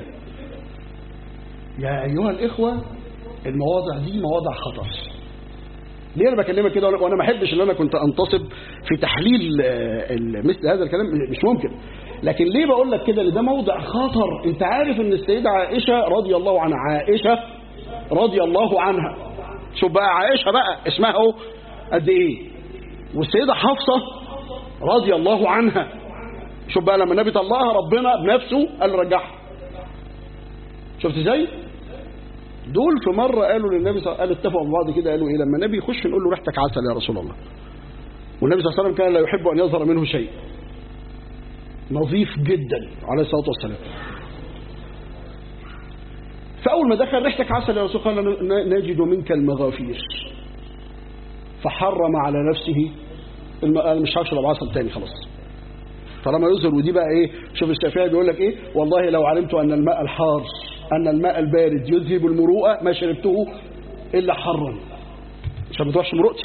يا ايها الاخوه المواضع دي مواضع خطر ليه انا بكلمك كده وانا ما احبش ان انا كنت انتصب في تحليل مثل هذا الكلام مش ممكن لكن ليه بقول لك كده ده موضع خطر انت عارف ان السيدة عائشة رضي الله عنها عائشة رضي الله عنها شوف بقى عائشة بقى اسمها اهو قد ايه والسيدة حفصة رضي الله عنها شوف بقى لما النبي طلقها ربنا بنفسه قال رجعها شفت ازاي دول في مرة قالوا للنبي صلى الله عليه وسلم اتفقوا مع بعض كده قالوا ايه لما النبي يخش نقول له ريحتك عسل يا رسول الله والنبي صلى الله عليه وسلم كان لا يحب ان يظهر منه شيء نظيف جدا عليه الصلاة والسلام فأول ما دخل ريحتك عسل يا رسول قال نجد منك المغافير فحرم على نفسه الم... مش هشرب عسل تاني خلاص طالما يظهر ودي بقى ايه شوف الشافعي بيقول لك ايه والله لو علمت ان الماء الحار ان الماء البارد يذهب المروءه ما شربته الا حرا عشان ما تروحش مروءتي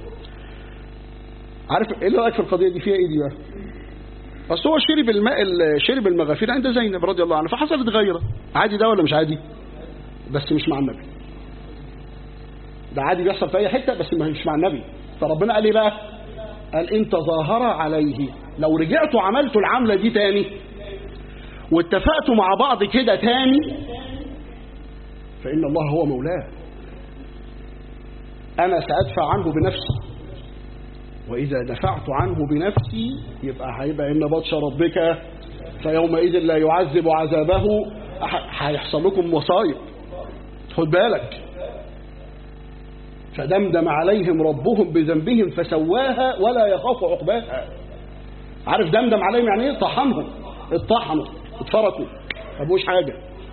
عارف ايه اللي رايك في القضيه دي فيها ايه دي بقى بس هو شرب الماء شرب المغافير عند زينب رضي الله عنها فحصلت غيره عادي ده ولا مش عادي بس مش مع النبي ده عادي بيحصل في اي حته بس مش مع النبي فربنا قال ايه بقى قال ان تظاهر عليه لو رجعتوا عملتوا العمله دي تاني واتفقتوا مع بعض كده تاني فإن الله هو مولاه أنا سأدفع عنه بنفسي وإذا دفعت عنه بنفسي يبقى هيبقى إن بطش ربك فيومئذ لا يعذب عذابه هيحصل لكم مصايب خد بالك فدمدم عليهم ربهم بذنبهم فسواها ولا يخاف عقباها عارف دمدم عليهم يعني ايه طحنهم اتطحنوا اتفرقوا ما بقوش حاجه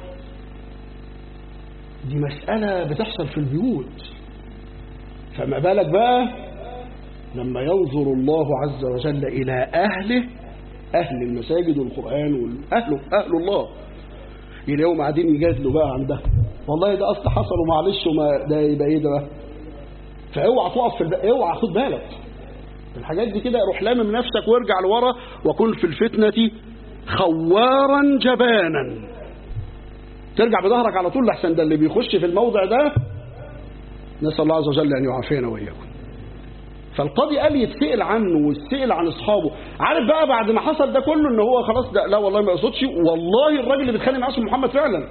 دي مسألة بتحصل في البيوت فما بالك بقى لما ينظر الله عز وجل إلى أهله أهل المساجد والقرآن وأهله أهل الله يلاقيهم قاعدين يجادلوا بقى عن ده والله ده أصل حصل ومعلش وما ده يبقى إيه ده بقى فاوعى تقف في الب... اوعى خد بالك الحاجات دي كده روح لامم نفسك وارجع لورا وكن في الفتنة خوارا جبانا ترجع بظهرك على طول لحسن ده اللي بيخش في الموضع ده نسأل الله عز وجل أن يعافينا وإياكم فالقاضي قال يتسأل عنه ويتسأل عن أصحابه عارف بقى بعد ما حصل ده كله إن هو خلاص ده لا والله ما يقصدش والله الراجل اللي بيتخانق معاه اسمه محمد فعلا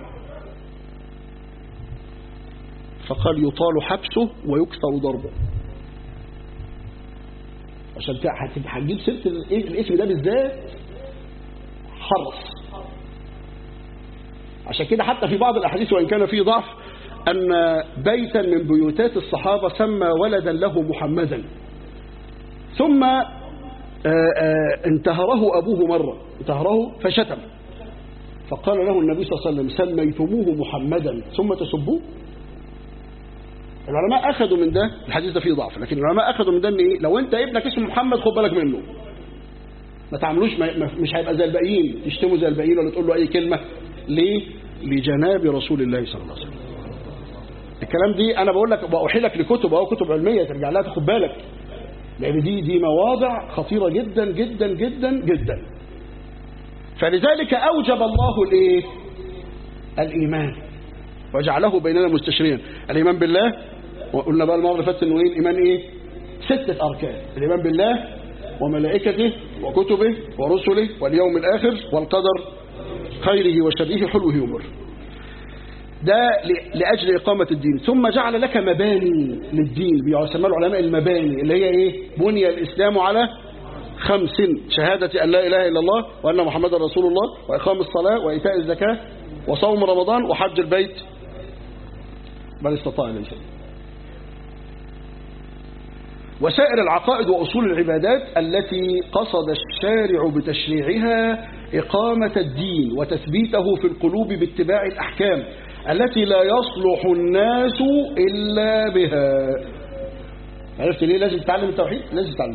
فقال يطال حبسه ويكثر ضربه عشان هتجيب سيره الاسم ده بالذات حرص عشان كده حتى في بعض الاحاديث وان كان فيه ضعف ان بيتا من بيوتات الصحابه سمى ولدا له محمدا ثم انتهره ابوه مره انتهره فشتم فقال له النبي صلى الله عليه وسلم سميتموه محمدا ثم تسبوه العلماء اخذوا من ده الحديث ده فيه ضعف لكن العلماء اخذوا من ده ان ايه لو انت ابنك اسمه محمد خد بالك منه ما تعملوش ما مش هيبقى زي الباقيين تشتمه زي الباقيين ولا تقول له اي كلمه ليه لجناب رسول الله صلى الله عليه وسلم الكلام دي انا بقول لك بأوحي لك لكتب اهو كتب علميه ترجع لها تاخد بالك لان دي دي مواضع خطيره جدا جدا جدا جدا فلذلك اوجب الله الايه الايمان وجعله بيننا مستشريا الايمان بالله وقلنا بقى المره اللي فاتت انه ايه الايمان ايه سته اركان الايمان بالله وملائكته وكتبه ورسله واليوم الاخر والقدر خيره وشره حلوه ومره ده لاجل اقامه الدين ثم جعل لك مباني للدين بيسمى العلماء المباني اللي هي ايه بني الاسلام على خمس شهادة أن لا إله إلا الله وأن محمدا رسول الله وإقام الصلاة وإيتاء الزكاة وصوم رمضان وحج البيت من استطاع إليه سبيلا وسائر العقائد وأصول العبادات التي قصد الشارع بتشريعها إقامة الدين وتثبيته في القلوب باتباع الأحكام التي لا يصلح الناس إلا بها عرفت ليه لازم تتعلم التوحيد لازم تتعلم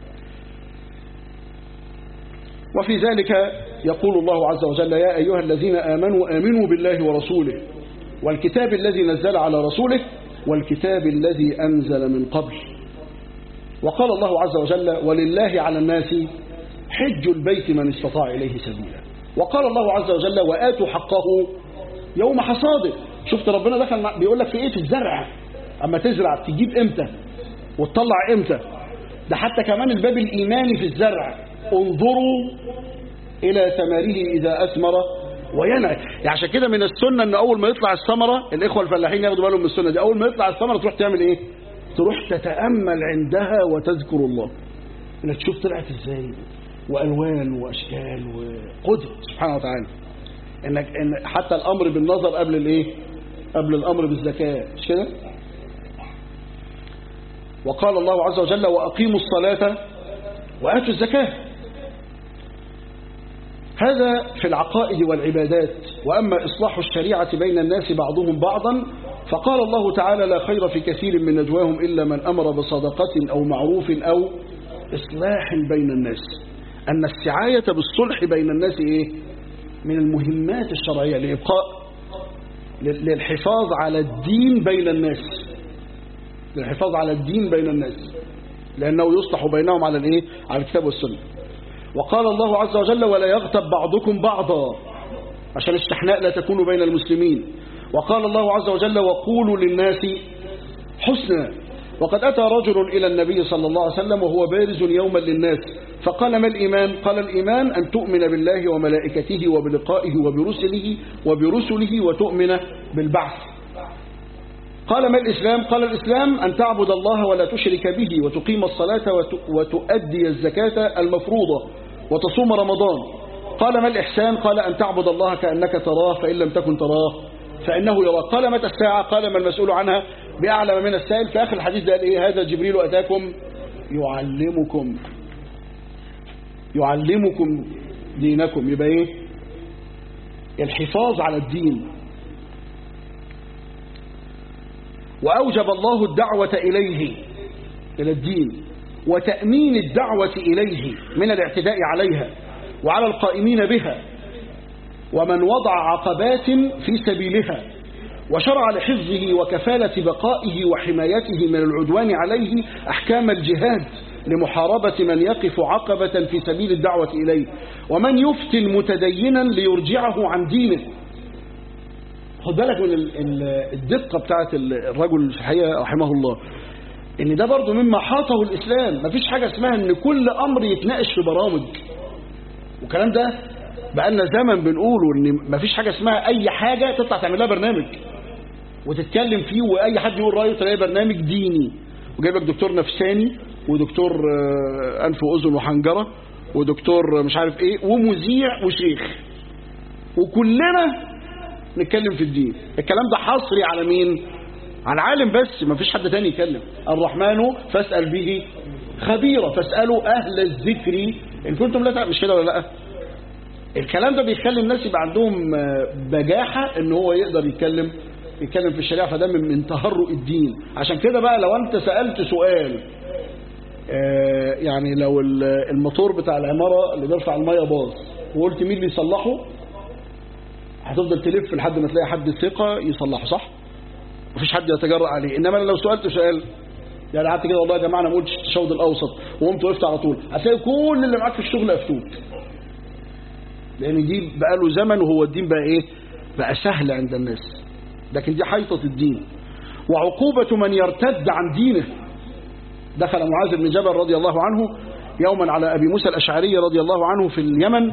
وفي ذلك يقول الله عز وجل يا أيها الذين آمنوا آمنوا بالله ورسوله والكتاب الذي نزل على رسوله والكتاب الذي أنزل من قبل وقال الله عز وجل ولله على الناس حج البيت من استطاع إليه سبيلا وقال الله عز وجل وآتوا حقه يوم حصاده شفت ربنا دخل بيقول لك في ايه في الزرع اما تزرع تجيب امتى وتطلع امتى ده حتى كمان الباب الايماني في الزرع انظروا الى ثماره اذا اثمر وينعي يعني عشان كده من السنه ان اول ما يطلع الثمره الاخوه الفلاحين ياخدوا بالهم من السنه دي اول ما يطلع الثمره تروح تعمل ايه تروح تتامل عندها وتذكر الله انك تشوف طلعت ازاي والوان واشكال وقدره سبحانه وتعالى انك إن حتى الامر بالنظر قبل الايه قبل الامر بالزكاه مش كده وقال الله عز وجل واقيموا الصلاه واتوا الزكاه هذا في العقائد والعبادات واما اصلاح الشريعه بين الناس بعضهم بعضا فقال الله تعالى لا خير في كثير من نجواهم الا من امر بصدقه او معروف او اصلاح بين الناس ان السعايه بالصلح بين الناس ايه من المهمات الشرعية لإبقاء للحفاظ على الدين بين الناس للحفاظ على الدين بين الناس لأنه يصلح بينهم على الإيه؟ على الكتاب والسنة وقال الله عز وجل ولا يغتب بعضكم بعضا عشان الشحناء لا تكون بين المسلمين وقال الله عز وجل وقولوا للناس حسنا وقد أتى رجل إلى النبي صلى الله عليه وسلم وهو بارز يوما للناس فقال ما الإيمان قال الإيمان أن تؤمن بالله وملائكته وبلقائه وبرسله وبرسله وتؤمن بالبعث قال ما الإسلام قال الإسلام أن تعبد الله ولا تشرك به وتقيم الصلاة وتؤدي الزكاة المفروضة وتصوم رمضان قال ما الإحسان قال أن تعبد الله كأنك تراه فإن لم تكن تراه فإنه يراك قال متى الساعة قال ما المسؤول عنها بأعلم من السائل في آخر الحديث ده قال إيه هذا جبريل أتاكم يعلمكم يعلمكم دينكم يبقى إيه الحفاظ على الدين وأوجب الله الدعوة إليه إلى الدين وتأمين الدعوة إليه من الاعتداء عليها وعلى القائمين بها ومن وضع عقبات في سبيلها وشرع لحفظه وكفالة بقائه وحمايته من العدوان عليه أحكام الجهاد لمحاربة من يقف عقبة في سبيل الدعوة إليه ومن يفتن متدينا ليرجعه عن دينه خد بالك من الدقة بتاعت الرجل في الحقيقة رحمه الله ان ده برضو مما حاطه الإسلام مفيش حاجة اسمها ان كل أمر يتناقش في برامج والكلام ده بقالنا زمن بنقوله ان مفيش حاجة اسمها اي حاجة تطلع تعمل لها برنامج وتتكلم فيه واي حد يقول رأيه تلاقي برنامج ديني وجايب لك دكتور نفساني ودكتور انف واذن وحنجرة ودكتور مش عارف ايه ومذيع وشيخ وكلنا نتكلم في الدين الكلام ده حصري على مين على العالم بس ما فيش حد تاني يتكلم الرحمن فاسأل به خبيرا فاسألوا أهل الذكر إن كنتم لا تعلم مش كده ولا لا الكلام ده بيخلي الناس يبقى عندهم بجاحة ان هو يقدر يتكلم يتكلم في الشريعة فده من, من تهرؤ الدين عشان كده بقى لو انت سألت سؤال يعني لو الموتور بتاع العمارة اللي بيرفع المية باظ وقلت مين اللي يصلحه هتفضل تلف لحد ما تلاقي حد ثقة يصلحه صح مفيش حد يتجرأ عليه انما لو سألت سؤال يعني قعدت كده والله يا جماعه انا ما قلتش التشهد الاوسط وقمت وقفت على طول هتلاقي كل اللي معاك في الشغل افتوك لان دي بقى له زمن وهو الدين بقى ايه بقى سهل عند الناس لكن دي حيطه الدين وعقوبه من يرتد عن دينه دخل معاذ بن جبل رضي الله عنه يوما على ابي موسى الاشعري رضي الله عنه في اليمن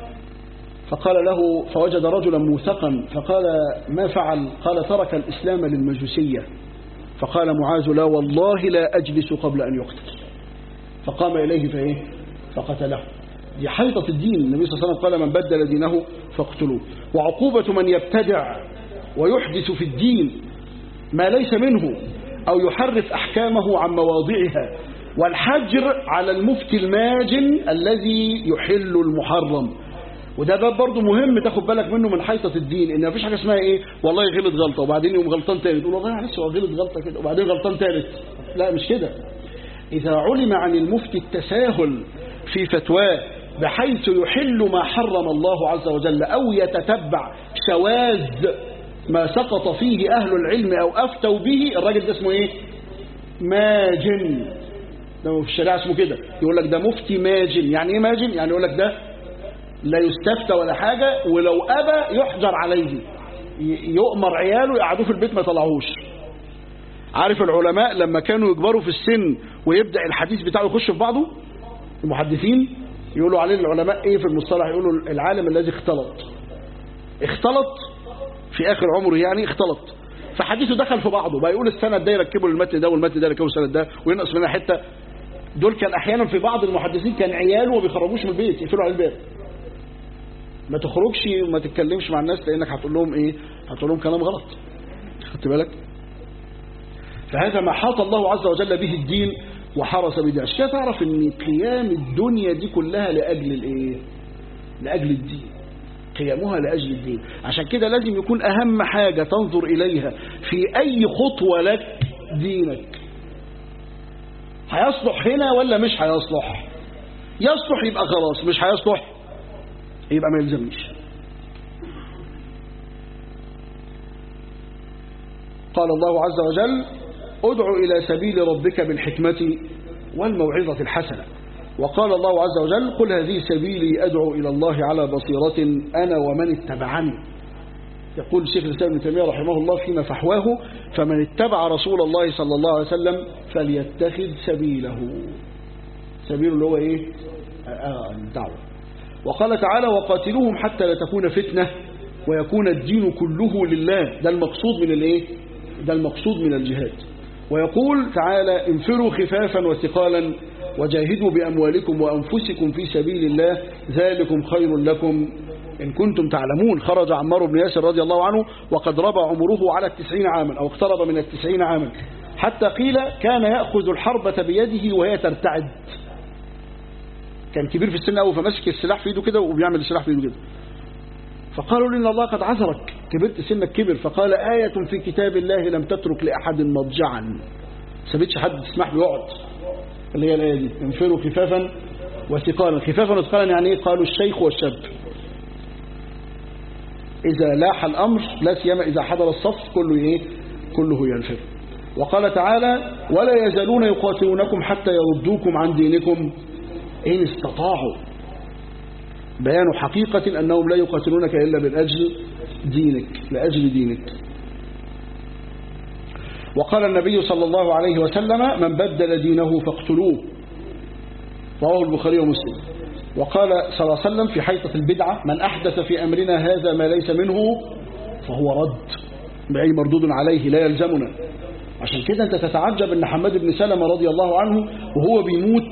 فقال له فوجد رجلا موثقا فقال ما فعل قال ترك الإسلام للمجوسية فقال معاذ لا والله لا أجلس قبل أن يقتل فقام إليه فإيه فقتله دي حيطة الدين النبي صلى الله عليه وسلم قال من بدل دينه فاقتلوه وعقوبة من يبتدع ويحدث في الدين ما ليس منه أو يحرف أحكامه عن مواضعها والحجر على المفتي الماجن الذي يحل المحرم وده باب برضه مهم تاخد بالك منه من حيطة الدين ان مفيش حاجة اسمها ايه والله غلط غلطة وبعدين يقوم غلطان تاني تقول والله معلش هو غلط غلطة كده وبعدين غلطان تالت لا مش كده إذا علم عن المفتي التساهل في فتواه بحيث يحل ما حرم الله عز وجل أو يتتبع شواذ ما سقط فيه أهل العلم أو أفتوا به الراجل ده اسمه إيه ماجن ده في الشريعة اسمه كده يقول لك ده مفتي ماجن يعني إيه ماجن يعني يقول لك ده لا يستفتى ولا حاجة ولو أبى يحجر عليه يؤمر عياله يقعدوه في البيت ما يطلعوش عارف العلماء لما كانوا يكبروا في السن ويبدأ الحديث بتاعه يخش في بعضه المحدثين يقولوا عليه العلماء ايه في المصطلح يقولوا العالم الذي اختلط اختلط في اخر عمره يعني اختلط فحديثه دخل في بعضه بقى يقول السند ده يركبوا المتن ده والمتن ده يركبوا السند ده وينقص منها حته دول كان احيانا في بعض المحدثين كان عياله ما بيخرجوش من البيت يقفلوا على الباب ما تخرجش وما تتكلمش مع الناس لانك هتقول لهم ايه هتقول لهم كلام غلط خدت بالك فهذا ما حاط الله عز وجل به الدين وحرس بدين عشان كده تعرف ان قيام الدنيا دي كلها لاجل الايه لاجل الدين قيامها لاجل الدين عشان كده لازم يكون اهم حاجه تنظر اليها في اي خطوه لك دينك هيصلح هنا ولا مش هيصلح يصلح يبقى خلاص مش هيصلح يبقى ما يلزمنيش قال الله عز وجل ادع إلى سبيل ربك بالحكمة والموعظة الحسنة وقال الله عز وجل قل هذه سبيلي أدعو إلى الله على بصيرة أنا ومن اتبعني يقول الشيخ الإسلام ابن تيمية رحمه الله فيما فحواه فمن اتبع رسول الله صلى الله عليه وسلم فليتخذ سبيله سبيله اللي هو إيه آه الدعوة وقال تعالى وقاتلوهم حتى لا تكون فتنة ويكون الدين كله لله ده المقصود من الايه ده المقصود من الجهاد ويقول تعالى انفروا خفافا وثقالا وجاهدوا بأموالكم وأنفسكم في سبيل الله ذلكم خير لكم إن كنتم تعلمون خرج عمار بن ياسر رضي الله عنه وقد ربى عمره على التسعين عاما أو اقترب من التسعين عاما حتى قيل كان يأخذ الحربة بيده وهي ترتعد كان كبير في السن قوي فمسك السلاح في ايده كده وبيعمل السلاح في ايده كده فقالوا لنا الله قد عذرك كبرت سنك كبر فقال آية في كتاب الله لم تترك لأحد مضجعا سابتش حد تسمح له يقعد اللي هي الآية دي انفروا خفافا وثقالا خفافا وثقالا يعني ايه قالوا الشيخ والشاب إذا لاح الأمر لا سيما إذا حضر الصف كله إيه كله ينفر وقال تعالى ولا يزالون يقاتلونكم حتى يردوكم عن دينكم إن استطاعوا بيان حقيقة أنهم لا يقاتلونك إلا من أجل دينك لأجل دينك وقال النبي صلى الله عليه وسلم من بدل دينه فاقتلوه رواه البخاري ومسلم وقال صلى الله عليه وسلم في حيطة البدعة من أحدث في أمرنا هذا ما ليس منه فهو رد بأي مردود عليه لا يلزمنا عشان كده أنت تتعجب أن حماد بن سلمة رضي الله عنه وهو بيموت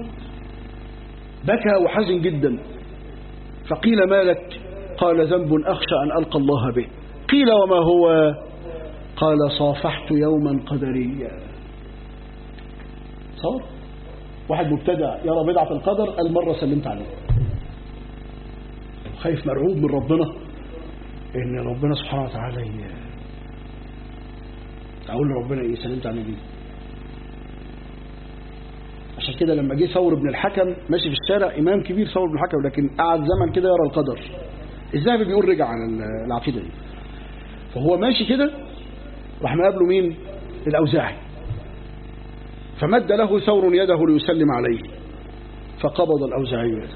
بكى وحزن جدا فقيل ما لك قال ذنب أخشى أن ألقى الله به قيل وما هو قال صافحت يوما قدريا صار واحد مبتدع يرى بدعة القدر المرة سلمت عليه خايف مرعوب من ربنا ان ربنا سبحانه وتعالى اقول لربنا ايه سلمت عليه دي عشان كده لما جه ثور بن الحكم ماشي في الشارع امام كبير ثور بن الحكم لكن قعد زمن كده يرى القدر الذهبي بيقول رجع عن العقيده دي فهو ماشي كده راح مقابله مين الاوزاعي فمد له ثور يده ليسلم عليه فقبض الاوزاعي يده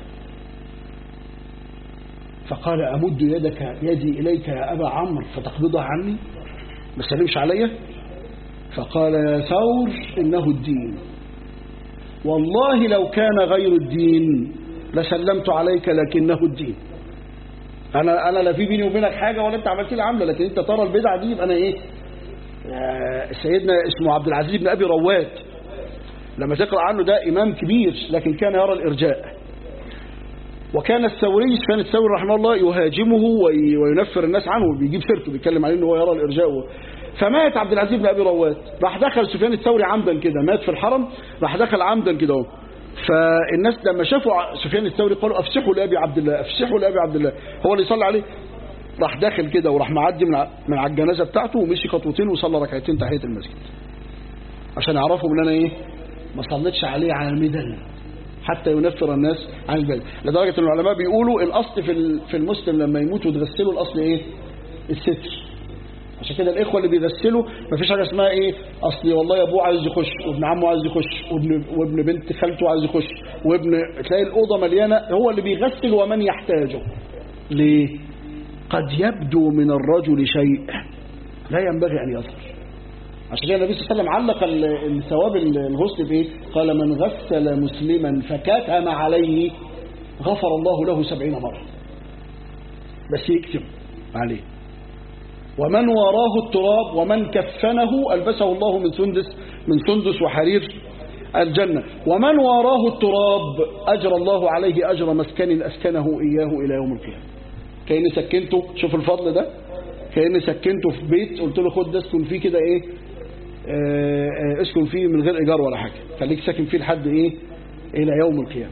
فقال امد يدك يدي اليك يا ابا عمرو فتقبضها عني ما تسلمش عليا فقال يا ثور انه الدين والله لو كان غير الدين لسلمت عليك لكنه الدين انا انا لا في بيني وبينك حاجه ولا انت عملت لي عامله لكن انت ترى البدعه دي يبقى انا ايه سيدنا اسمه عبد العزيز بن ابي رواد لما تقرا عنه ده امام كبير لكن كان يرى الارجاء وكان الثوري كان الثوري رحمه الله يهاجمه وينفر الناس عنه بيجيب سيرته بيتكلم عليه ان هو يرى الارجاء فمات عبد العزيز بن ابي رواد راح دخل سفيان الثوري عمدا كده مات في الحرم راح دخل عمدا كده اهو فالناس لما شافوا سفيان الثوري قالوا افسحوا لابي عبد الله افسحوا لابي عبد الله هو اللي يصلي عليه راح داخل كده وراح معدي من من على الجنازه بتاعته ومشي خطوتين وصلى ركعتين تحيه المسجد عشان يعرفوا ان انا ايه ما صليتش عليه عامدا حتى ينفر الناس عن البلد لدرجه ان العلماء بيقولوا الاصل في في المسلم لما يموت وتغسله الاصل ايه الستر عشان كده الاخوه اللي بيغسلوا مفيش حاجه اسمها ايه اصلي والله ابوه عايز يخش وابن عمه عايز يخش وابن وابن بنت خالته عايز يخش وابن تلاقي الاوضه مليانه هو اللي بيغسل ومن يحتاجه ليه قد يبدو من الرجل شيء لا ينبغي ان يظهر عشان كده النبي صلى الله عليه وسلم علق الثواب الغسل بايه قال من غسل مسلما فكتم عليه غفر الله له سبعين مره بس يكتب عليه ومن وراه التراب ومن كفنه ألبسه الله من سندس من سندس وحرير الجنة ومن وراه التراب أجر الله عليه أجر مسكن أسكنه إياه إلى يوم القيامة كأني سكنته شوف الفضل ده كأني سكنته في بيت قلت له خد ده اسكن فيه كده إيه آه آه اسكن فيه من غير إيجار ولا حاجة خليك ساكن فيه لحد إيه إلى يوم القيامة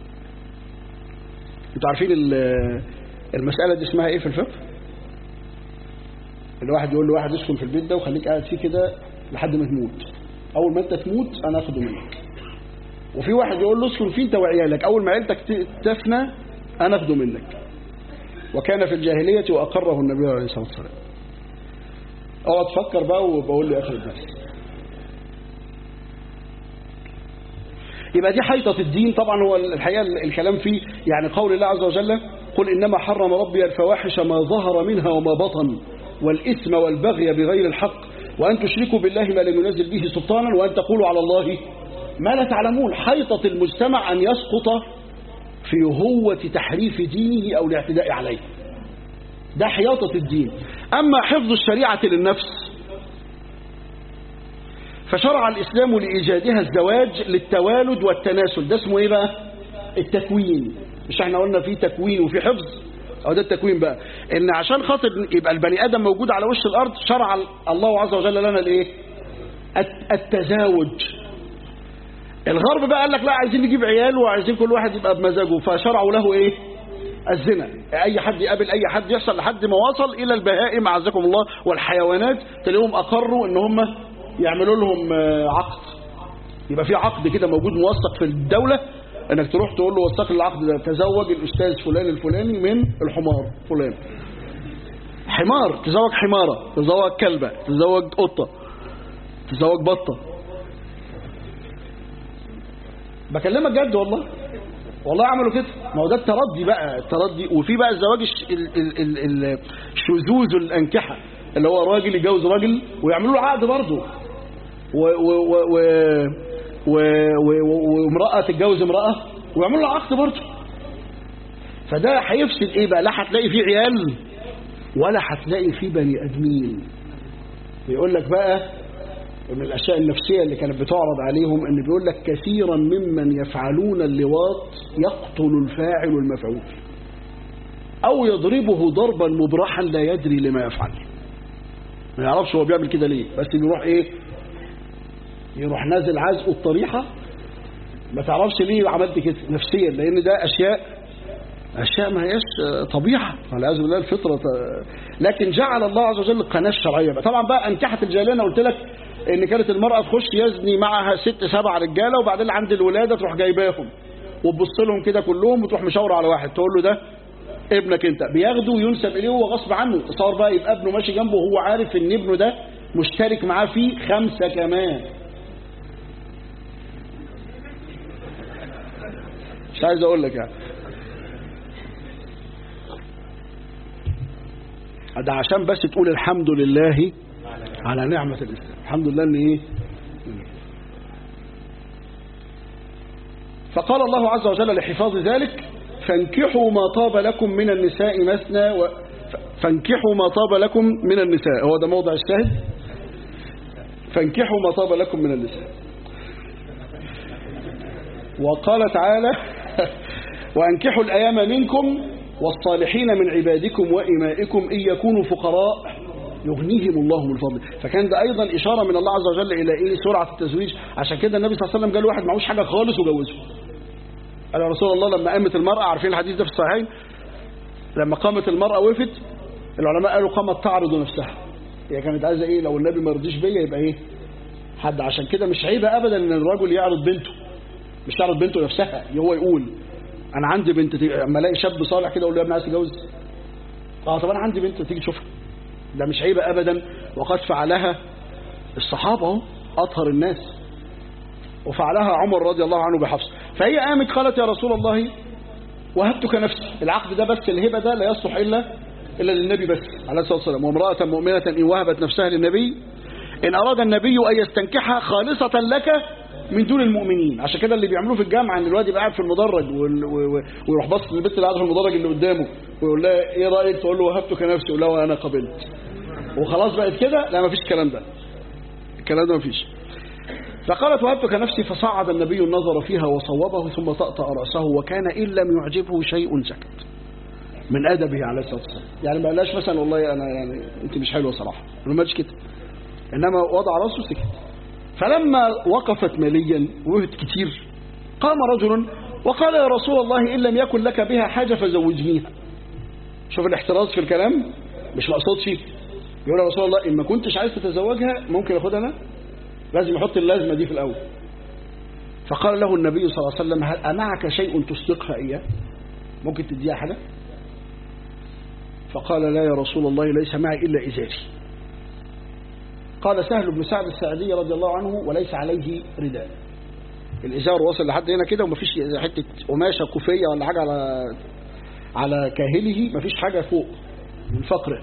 انتوا عارفين المسألة دي اسمها إيه في الفقه الواحد يقول له واحد اسكن في البيت ده وخليك قاعد فيه كده لحد ما تموت اول ما انت تموت انا اخده منك وفي واحد يقول له اسكن فيه انت وعيالك اول ما عيلتك تفنى انا اخده منك وكان في الجاهلية واقره النبي عليه الصلاة والسلام اقعد تفكر بقى وبقول لي اخر الدرس يبقى دي حيطة الدين طبعا هو الحقيقة الكلام فيه يعني قول الله عز وجل قل إنما حرم ربي الفواحش ما ظهر منها وما بطن والإثم والبغي بغير الحق وأن تشركوا بالله ما لم ينزل به سلطانا وأن تقولوا على الله ما لا تعلمون حيطة المجتمع أن يسقط في هوة تحريف دينه أو الاعتداء عليه ده حياطة الدين أما حفظ الشريعة للنفس فشرع الإسلام لإيجادها الزواج للتوالد والتناسل ده اسمه إيه بقى التكوين مش احنا قلنا في تكوين وفي حفظ أو ده التكوين بقى إن عشان خاطر يبقى البني آدم موجود على وش الأرض شرع الله عز وجل لنا الإيه التزاوج الغرب بقى قال لك لا عايزين نجيب عيال وعايزين كل واحد يبقى بمزاجه فشرعوا له ايه الزنا اي حد يقابل اي حد يحصل لحد ما وصل الى البهائم عزكم الله والحيوانات تلاقيهم اقروا ان هم يعملوا لهم عقد يبقى في عقد كده موجود موثق في الدولة انك تروح تقول له وثق العقد ده تزوج الاستاذ فلان الفلاني من الحمار فلان حمار تزوج حمارة تزوج كلبة تزوج قطة تزوج بطة بكلمك جد والله والله عملوا كده ما هو ده التردي بقى التردي وفي بقى الزواج الشذوذ الانكحه اللي هو راجل يجوز راجل ويعملوا له عقد برضه وامراه تتجوز امراه ويعملوا له عقد برضه فده هيفسد ايه بقى لا هتلاقي فيه عيال ولا هتلاقي فيه بني ادمين بيقول لك بقى من الأشياء النفسية اللي كانت بتعرض عليهم أن بيقول لك كثيرا ممن يفعلون اللواط يقتل الفاعل المفعول أو يضربه ضربا مبرحا لا يدري لما يفعل ما يعرفش هو بيعمل كده ليه بس بيروح إيه يروح نازل عزقه الطريحة ما تعرفش ليه عملت كده نفسيا لأن ده أشياء أشياء ما هيش طبيعة والعياذ بالله الفطرة لكن جعل الله عز وجل القناة الشرعية طبعا بقى أنكحت الجاهلية أنا قلت لك ان كانت المرأة تخش يزني معها ست سبع رجالة وبعدين عند الولادة تروح جايباهم وتبص لهم كده كلهم وتروح مشاورة على واحد تقول له ده ابنك انت بياخده وينسب اليه وهو غصب عنه صار بقى يبقى ابنه ماشي جنبه وهو عارف ان ابنه ده مشترك معاه فيه خمسة كمان مش عايز اقول لك يعني ده عشان بس تقول الحمد لله على نعمة الإسلام الحمد لله أن إيه فقال الله عز وجل لحفاظ ذلك فانكحوا ما طاب لكم من النساء مثنى و... فانكحوا ما طاب لكم من النساء هو ده موضع الشاهد فانكحوا ما طاب لكم من النساء وقال تعالى وانكحوا الأيام منكم والصالحين من عبادكم وإمائكم إن يكونوا فقراء يغنيهم الله من فضله فكان ده أيضا إشارة من الله عز وجل إلى إيه سرعة التزويج عشان كده النبي صلى الله عليه وسلم قال واحد معهوش حاجة خالص وجوزه قال يا رسول الله لما قامت المرأة عارفين الحديث ده في الصحيحين لما قامت المرأة وقفت العلماء قالوا قامت تعرض نفسها هي كانت عايزة إيه لو النبي ما رضيش بيا يبقى إيه حد عشان كده مش عيبة أبدا إن الرجل يعرض بنته مش يعرض بنته نفسها هو يقول أنا عندي بنت اما الاقي شاب صالح كده أقول له يا ابني عايز تتجوز اه طب أنا عندي بنت تيجي تشوفها ده مش عيبة أبدا وقد فعلها الصحابة أطهر الناس وفعلها عمر رضي الله عنه بحفص فهي قامت قالت يا رسول الله وهبتك نفسي العقد ده بس الهبة ده لا يصلح إلا إلا للنبي بس عليه الصلاة والسلام وامرأة مؤمنة إن وهبت نفسها للنبي إن أراد النبي أن يستنكحها خالصة لك من دون المؤمنين عشان كده اللي بيعملوه في الجامعة ان الواد يبقى قاعد في المدرج ويروح باص للبنت اللي قاعده في المدرج اللي قدامه ويقول لها ايه رايك تقول له وهبتك نفسي يقول لها وانا قبلت وخلاص بقت كده لا مفيش الكلام ده الكلام ده مفيش فقالت وهبتك نفسي فصعد النبي النظر فيها وصوبه ثم طأطأ رأسه وكان إن لم يعجبه شيء سكت من أدبه عليه الصلاة والسلام يعني ما قالش مثلا والله أنا يعني أنت مش حلوة صراحة ما قالش كده إنما وضع رأسه سكت فلما وقفت ماليا وقفت كتير قام رجل وقال يا رسول الله إن لم يكن لك بها حاجة فزوجنيها شوف الاحتراز في الكلام مش مقصود شيء يقول يا رسول الله إن ما كنتش عايز تتزوجها ممكن أخدها أنا لازم يحط اللازمة دي في الأول فقال له النبي صلى الله عليه وسلم هل أمعك شيء تصدقها إياه ممكن تديها حاجة فقال لا يا رسول الله ليس معي إلا إزاري قال سهل بن سعد السعدي رضي الله عنه وليس عليه رداء الإزار وصل لحد هنا كده ومفيش حتة قماشة كوفية ولا حاجة على على كاهله مفيش حاجة فوق من فقره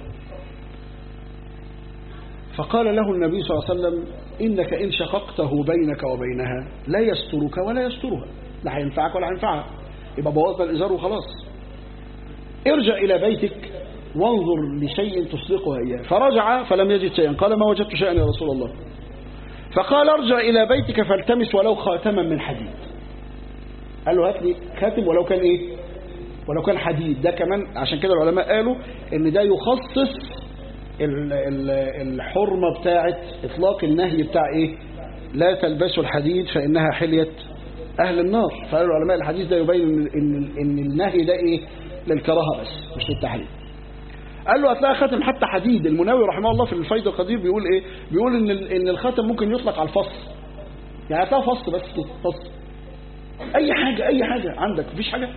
فقال له النبي صلى الله عليه وسلم إنك إن شققته بينك وبينها لا يسترك ولا يسترها لا هينفعك ولا هينفعها يبقى بوظنا الإزار وخلاص ارجع إلى بيتك وانظر لشيء تصدقها إياه فرجع فلم يجد شيئا قال ما وجدت شيئا يا رسول الله فقال ارجع إلى بيتك فالتمس ولو خاتما من حديد قال له هات لي خاتم ولو كان إيه ولو كان حديد ده كمان عشان كده العلماء قالوا ان ده يخصص ال- ال- الحرمة بتاعت اطلاق النهي بتاع ايه لا تلبسوا الحديد فانها حلية اهل النار فقالوا العلماء الحديث ده يبين ان, إن, إن النهي ده ايه للكراهة بس مش للتحريم قال له هتلاقي خاتم حتى حديد المناوي رحمه الله في الفيض القدير بيقول ايه بيقول ان ال- ان الخاتم ممكن يطلق على الفص يعني هتلاقي فص بس كده، فص اي حاجة اي حاجة عندك مفيش حاجة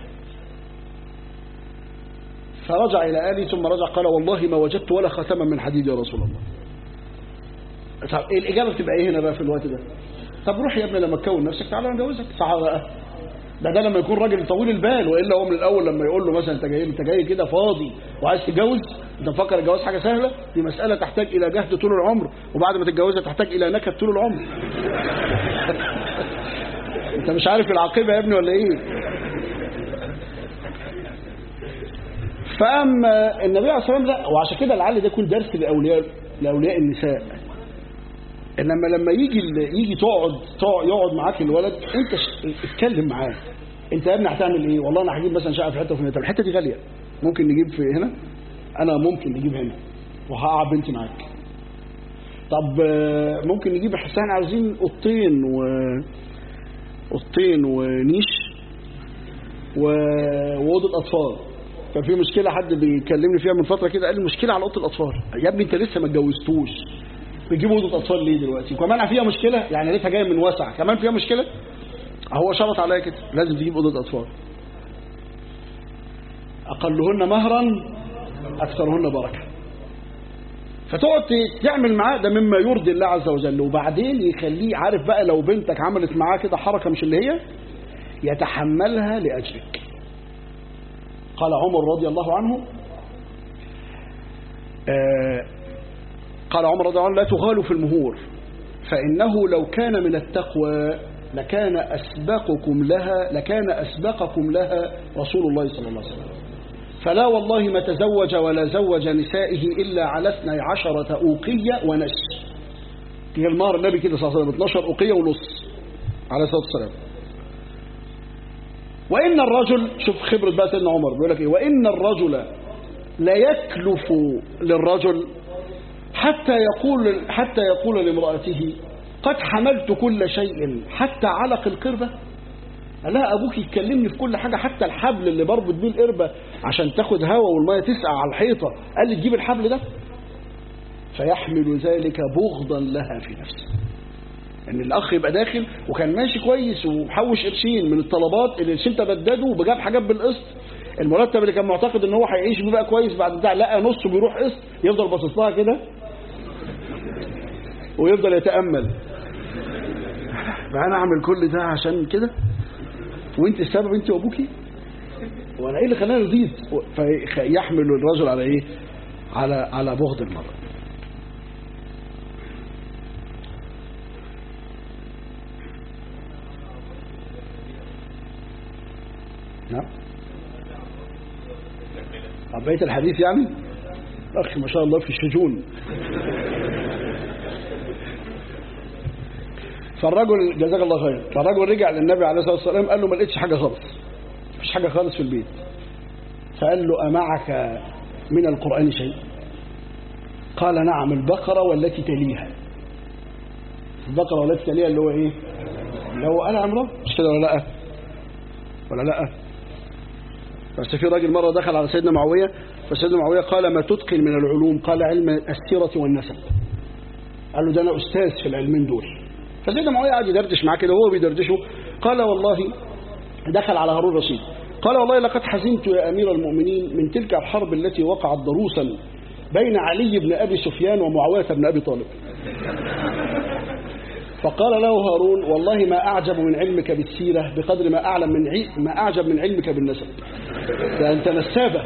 فرجع إلى آله ثم رجع قال والله ما وجدت ولا خاتما من حديد يا رسول الله طب إيه الإجابة بتبقى إيه هنا بقى في الوقت ده طب روح يا ابني لما تكون نفسك تعالى نجوزك صح بقى ده ده لما يكون راجل طويل البال والا هو من الاول لما يقول له مثلا انت جاي انت جاي كده فاضي وعايز تتجوز انت مفكر الجواز حاجه سهله دي مساله تحتاج الى جهد طول العمر وبعد ما تتجوزها تحتاج الى نكد طول العمر انت مش عارف العاقبه يا ابني ولا ايه فاما النبي عليه الصلاه والسلام لا وعشان كده لعل ده يكون درس لاولياء لاولياء النساء انما لما يجي ال- يجي تقعد تقعد- يقعد معاك الولد انت ش- اتكلم معاه انت يا ابني هتعمل ايه والله انا هجيب مثلا شقه في حته في طب الحته دي غاليه ممكن نجيب في هنا انا ممكن نجيب هنا وهقعد بنتي معاك طب آه، ممكن نجيب احنا عاوزين اوضتين و اوضتين ونيش و... واوضه اطفال كان في مشكله حد بيكلمني فيها من فتره كده قال لي مشكله على اوضه الاطفال يا ابني انت لسه ما اتجوزتوش بتجيب اوضه اطفال ليه دلوقتي وكمان فيها مشكله يعني لسه جايه من واسع كمان فيها مشكله هو شرط عليا كده لازم تجيب اوضه اطفال اقلهن مهرا اكثرهن بركه فتقعد ت- تعمل معاه ده مما يرضي الله عز وجل وبعدين يخليه عارف بقى لو بنتك عملت معاه كده حركه مش اللي هي يتحملها لاجلك قال عمر رضي الله عنه آه، قال عمر رضي الله عنه لا تغالوا في المهور فإنه لو كان من التقوى لكان أسبقكم لها لكان أسبقكم لها رسول الله صلى الله عليه وسلم فلا والله ما تزوج ولا زوج نسائه إلا على اثني عشرة أوقية ونصف هي المهر النبي كده صلى الله عليه وسلم 12 أوقية ونص عليه الصلاة والسلام وإن الرجل شوف خبرة بقى سيدنا عمر بيقول لك إيه وإن الرجل لا يكلف للرجل حتى يقول حتى يقول لامرأته قد حملت كل شيء حتى علق القربة قال لها أبوك يتكلمني في كل حاجة حتى الحبل اللي بربط بيه القربة عشان تاخد هوا والمية تسقع على الحيطة قال لي تجيب الحبل ده فيحمل ذلك بغضا لها في نفسه ان الاخ يبقى داخل وكان ماشي كويس ومحوش قرشين من الطلبات اللي القرشين تبددوا وجاب حاجات بالقسط المرتب اللي كان معتقد ان هو هيعيش بيه بقى كويس بعد بتاع لقى نصه بيروح قسط يفضل باصص لها كده ويفضل يتامل بقى انا اعمل كل ده عشان كده وانت السبب انت وابوكي وانا ايه اللي خلاني رضيت فيحمل الرجل على ايه على على بغض المرأة نعم طب بقية الحديث يعني أخي ما شاء الله في الشجون فالرجل جزاك الله خير فالرجل رجع للنبي عليه الصلاة والسلام قال له ما لقيتش حاجة خالص مفيش حاجة خالص في البيت فقال له أمعك من القرآن شيء قال نعم البقرة والتي تليها البقرة والتي تليها اللي هو ايه اللي هو آل عمران مش كده ولا لا ولا لا بس في راجل مرة دخل على سيدنا معاوية فسيدنا معاوية قال ما تتقن من العلوم قال علم السيرة والنسب قال له ده أنا أستاذ في العلمين دول فسيدنا معاوية قعد يدردش معاه كده وهو بيدردشه قال والله دخل على هارون الرشيد قال والله لقد حزنت يا أمير المؤمنين من تلك الحرب التي وقعت ضروسا بين علي بن أبي سفيان ومعاوية بن أبي طالب فقال له هارون والله ما أعجب من علمك بالسيرة بقدر ما أعلم من عي... ما أعجب من علمك بالنسب ده انت نسابة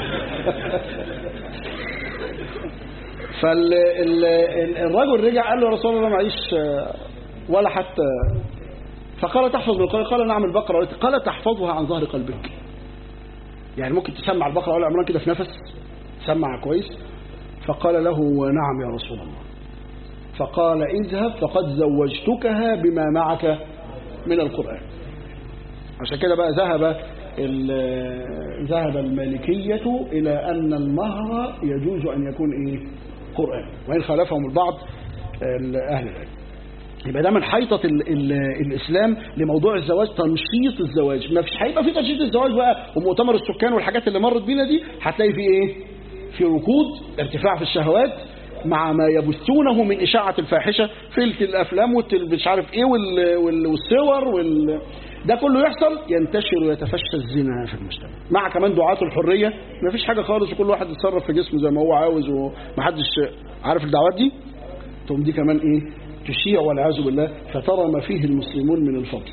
فالرجل رجع قال له يا رسول الله معيش ولا حتى فقال تحفظ من القرآن قال نعم البقرة قال تحفظها عن ظهر قلبك يعني ممكن تسمع البقرة ولا عمران كده في نفس تسمع كويس فقال له نعم يا رسول الله فقال اذهب فقد زوجتكها بما معك من القرآن عشان كده بقى ذهب ذهب المالكية إلى أن المهر يجوز أن يكون إيه قرآن وإن خالفهم البعض أهل العلم يبقى ده من حيطة ال ال الإسلام لموضوع الزواج تنشيط الزواج ما فيش هيبقى في تنشيط الزواج بقى ومؤتمر السكان والحاجات اللي مرت بينا دي هتلاقي في إيه في ركود ارتفاع في الشهوات مع ما يبثونه من إشاعة الفاحشة في الأفلام مش عارف إيه والصور وال ده كله يحصل ينتشر ويتفشى الزنا في المجتمع مع كمان دعاة الحرية ما فيش حاجة خالص وكل واحد يتصرف في جسمه زي ما هو عاوز ومحدش عارف الدعوات دي تقوم دي كمان ايه تشيع والعياذ بالله فترى ما فيه المسلمون من الفضل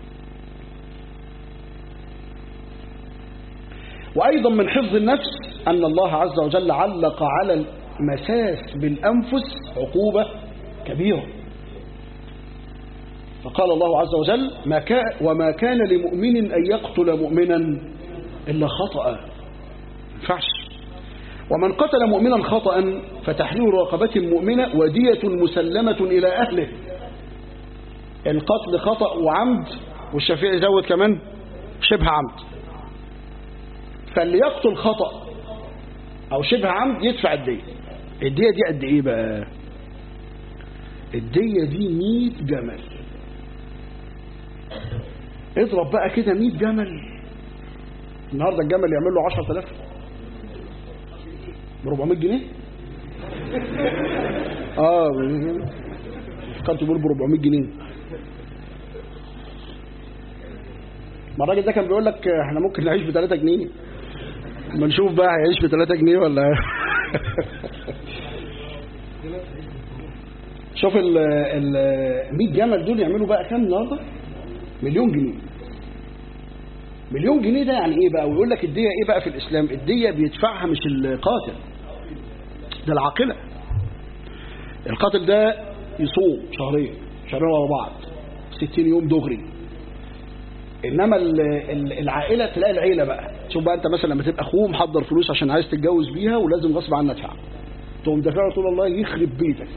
وأيضا من حفظ النفس أن الله عز وجل علق على المساس بالأنفس عقوبة كبيرة فقال الله عز وجل ما كان وما كان لمؤمن أن يقتل مؤمنا إلا خطأ ما ينفعش ومن قتل مؤمنا خطأ فتحرير رقبة مؤمنة ودية مسلمة إلى أهله القتل خطأ وعمد والشافعي زود كمان شبه عمد فاللي يقتل خطأ أو شبه عمد يدفع الدية الدية دي قد إيه بقى الدية دي 100 جمل اضرب بقى كده 100 جمل النهارده الجمل يعمل له 10000 ب 400 جنيه اه كنت بقول ب 400 جنيه ما الراجل ده كان بيقول لك احنا ممكن نعيش ب 3 جنيه ما نشوف بقى هيعيش ب 3 جنيه ولا شوف ال ال 100 جمل دول يعملوا بقى كام النهارده مليون جنيه مليون جنيه ده يعني ايه بقى ويقول لك الدية ايه بقى في الاسلام الدية بيدفعها مش القاتل ده العاقلة القاتل ده يصوم شهرين شهرين ورا بعض 60 يوم دغري انما العائلة تلاقي العيلة بقى شوف بقى انت مثلا لما تبقى اخوه محضر فلوس عشان عايز تتجوز بيها ولازم غصب عنك تدفع تقوم دافع طول الله يخرب بيتك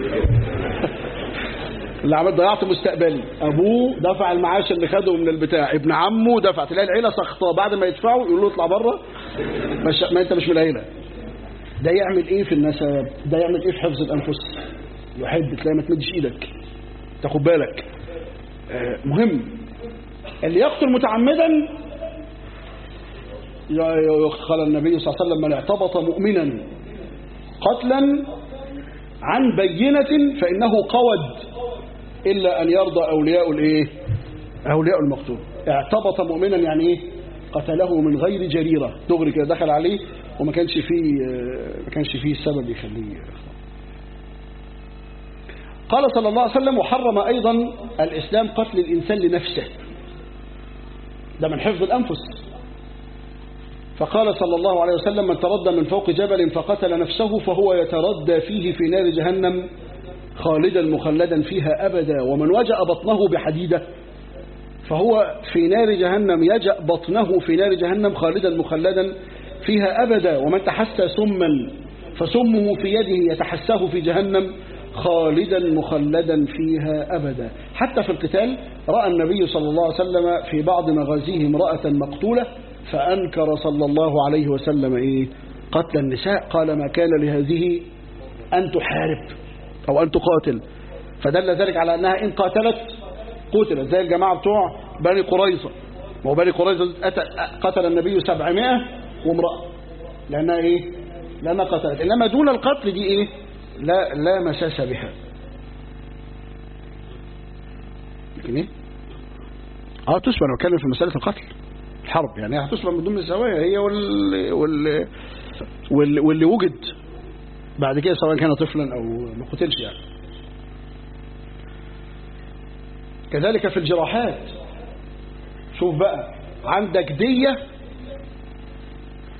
اللي عمل ضيعت مستقبلي ابوه دفع المعاش اللي خده من البتاع ابن عمه دفع تلاقي العيله سخطاه بعد ما يدفعوا يقول له اطلع بره مش... ما انت مش من العيله ده يعمل ايه في النسب ده يعمل ايه في حفظ الانفس يحب تلاقي ما تمدش ايدك تاخد بالك آه مهم اللي يقتل متعمدا قال النبي صلى الله عليه وسلم من اعتبط مؤمنا قتلا عن بينة فإنه قود إلا أن يرضى أولياء الإيه أولياء المقتول اعتبط مؤمنا يعني إيه قتله من غير جريرة دغري كده دخل عليه وما كانش فيه ما كانش فيه سبب يخليه قال صلى الله عليه وسلم وحرم أيضا الإسلام قتل الإنسان لنفسه ده من حفظ الأنفس فقال صلى الله عليه وسلم من تردى من فوق جبل فقتل نفسه فهو يتردى فيه في نار جهنم خالدا مخلدا فيها أبدا ومن وجأ بطنه بحديدة فهو في نار جهنم يجأ بطنه في نار جهنم خالدا مخلدا فيها أبدا ومن تحسى سما فسمه في يده يتحساه في جهنم خالدا مخلدا فيها أبدا حتى في القتال رأى النبي صلى الله عليه وسلم في بعض مغازيه امرأة مقتولة فأنكر صلى الله عليه وسلم إيه قتل النساء قال ما كان لهذه أن تحارب أو أن تقاتل فدل ذلك على أنها إن قاتلت قتلت زي الجماعة بتوع بني قريظة وبني قريظة قتل النبي سبعمائة وامرأة لأنها إيه لأنها قتلت إنما دون القتل دي إيه لا لا مساس بها لكن إيه اه تسمى انا بتكلم في مسألة القتل الحرب يعني هتسمى من ضمن الزوايا هي وال... وال... وال... واللي وجد بعد كده سواء كان طفلا او ما قتلش يعني كذلك في الجراحات شوف بقى عندك دية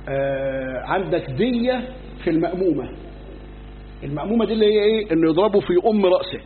آه عندك دية في المأمومة المأمومة دي اللي هي ايه انه يضربه في ام رأسه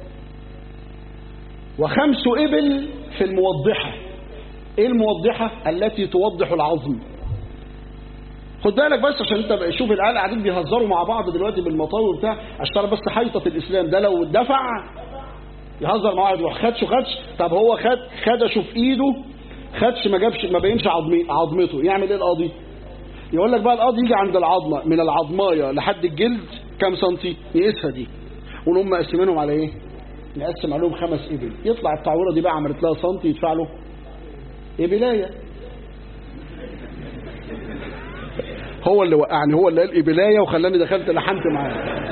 وخمس ابل في الموضحة ايه الموضحة التي توضح العظم خد بالك بس عشان انت شوف العيال قاعدين بيهزروا مع بعض دلوقتي بالمطاوي وبتاع اشترى بس حيطة الاسلام ده لو دفع يهزر مع واحد خدش خدش طب هو خد خدشه في ايده خدش ما جابش ما بينش عظمي عظمته يعمل ايه القاضي يقول لك بقى القاضي يجي عند العظمه من العظمايه لحد الجلد كام سنتي يقيسها دي ونقوم مقسمينهم على ايه نقسم عليهم خمس ابل يطلع التعويره دي بقى عملت لها سنتي يدفع له ابلايه هو اللي وقعني هو اللي قال ابلايه وخلاني دخلت لحنت معاه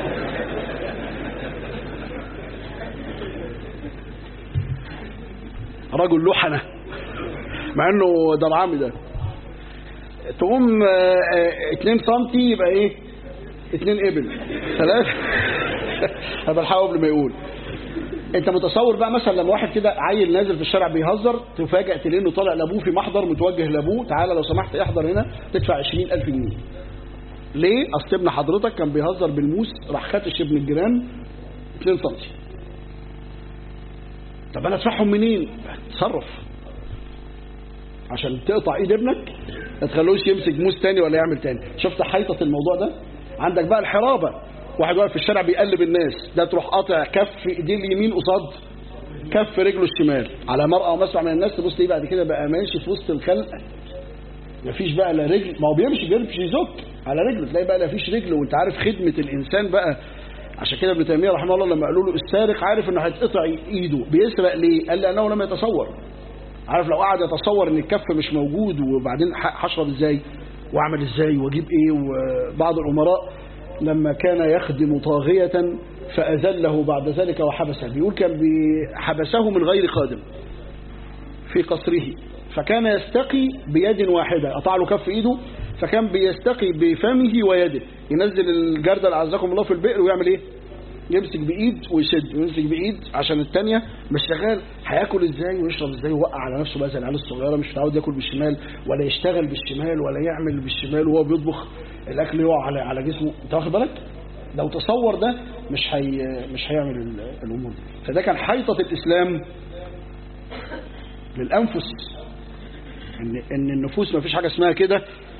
رجل لحنه مع انه درعامي ده تقوم 2 سم يبقى ايه 2 ابل ثلاثة هذا الحق قبل ما يقول انت متصور بقى مثلا لما واحد كده عيل نازل في الشارع بيهزر تفاجئ تلاقيه انه طالع لابوه في محضر متوجه لابوه تعالى لو سمحت احضر هنا تدفع 20000 جنيه ليه اصل ابن حضرتك كان بيهزر بالموس راح خاتش ابن الجيران 2 سم طب انا ادفعهم منين تصرف عشان تقطع ايد ابنك ما تخلوش يمسك موس تاني ولا يعمل تاني شفت حيطة الموضوع ده عندك بقى الحرابة واحد واقف في الشارع بيقلب الناس ده تروح قاطع كف ايديه اليمين قصاد كف رجله الشمال على مرأة ومسمع من الناس تبص تلاقيه بعد كده بقى ماشي في وسط الخلق مفيش بقى لا رجل ما هو بيمشي بيمشي يزك على رجله تلاقي بقى لا فيش رجل وانت عارف خدمة الانسان بقى عشان كده ابن تيميه رحمه الله لما قالوا له السارق عارف انه هيتقطع ايده بيسرق ليه قال لانه لم يتصور عارف لو قعد يتصور ان الكف مش موجود وبعدين هشرب ازاي واعمل ازاي واجيب ايه وبعض الامراء لما كان يخدم طاغية فأذله بعد ذلك وحبسه بيقول كان حبسه من غير خادم في قصره فكان يستقي بيد واحدة قطع له كف ايده فكان بيستقي بفمه ويده ينزل الجردل عزكم الله في البئر ويعمل ايه يمسك بايد ويشد ويمسك بايد عشان الثانيه مش شغال هياكل ازاي ويشرب ازاي وقع على نفسه بقى زي العيال الصغيره مش متعود ياكل بالشمال ولا يشتغل بالشمال ولا يعمل بالشمال وهو بيطبخ الاكل يقع على على جسمه انت واخد بالك لو تصور ده مش هي مش هيعمل الامور دي فده كان حيطه الاسلام للانفس ان ان النفوس ما فيش حاجه اسمها كده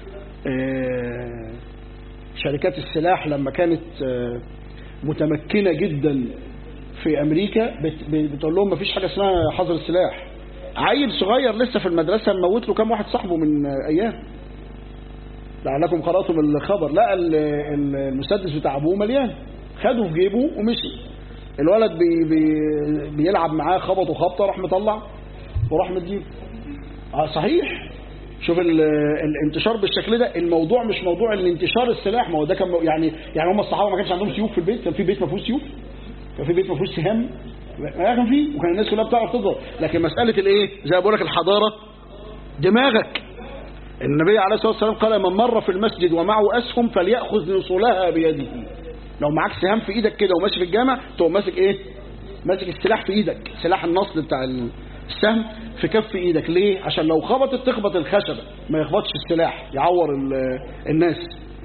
شركات السلاح لما كانت متمكنة جدا في أمريكا بتقول لهم مفيش حاجة اسمها حظر السلاح عيل صغير لسه في المدرسة موت له كام واحد صاحبه من أيام لعلكم قرأتم الخبر لقى المسدس بتاع أبوه مليان خده في جيبه ومشي الولد بي بي بيلعب معاه خبطه خبطة راح مطلع وراح مديه آه صحيح شوف الانتشار بالشكل ده الموضوع مش موضوع الانتشار السلاح ما هو ده كان يعني يعني هم الصحابه ما كانش عندهم سيوف في البيت كان في بيت ما فيهوش سيوف كان في بيت ما فيهوش سهام ما كان فيه وكان الناس كلها بتعرف تضرب لكن مساله الايه زي ما بقول لك الحضاره دماغك النبي عليه الصلاه والسلام قال من مر في المسجد ومعه اسهم فليأخذ نصولها بيده لو معاك سهام في ايدك كده وماشي في الجامع تقوم ماسك ايه ماسك السلاح في ايدك سلاح النصل بتاع السهم في كف ايدك ليه عشان لو خبطت تخبط الخشبة ما يخبطش السلاح يعور الناس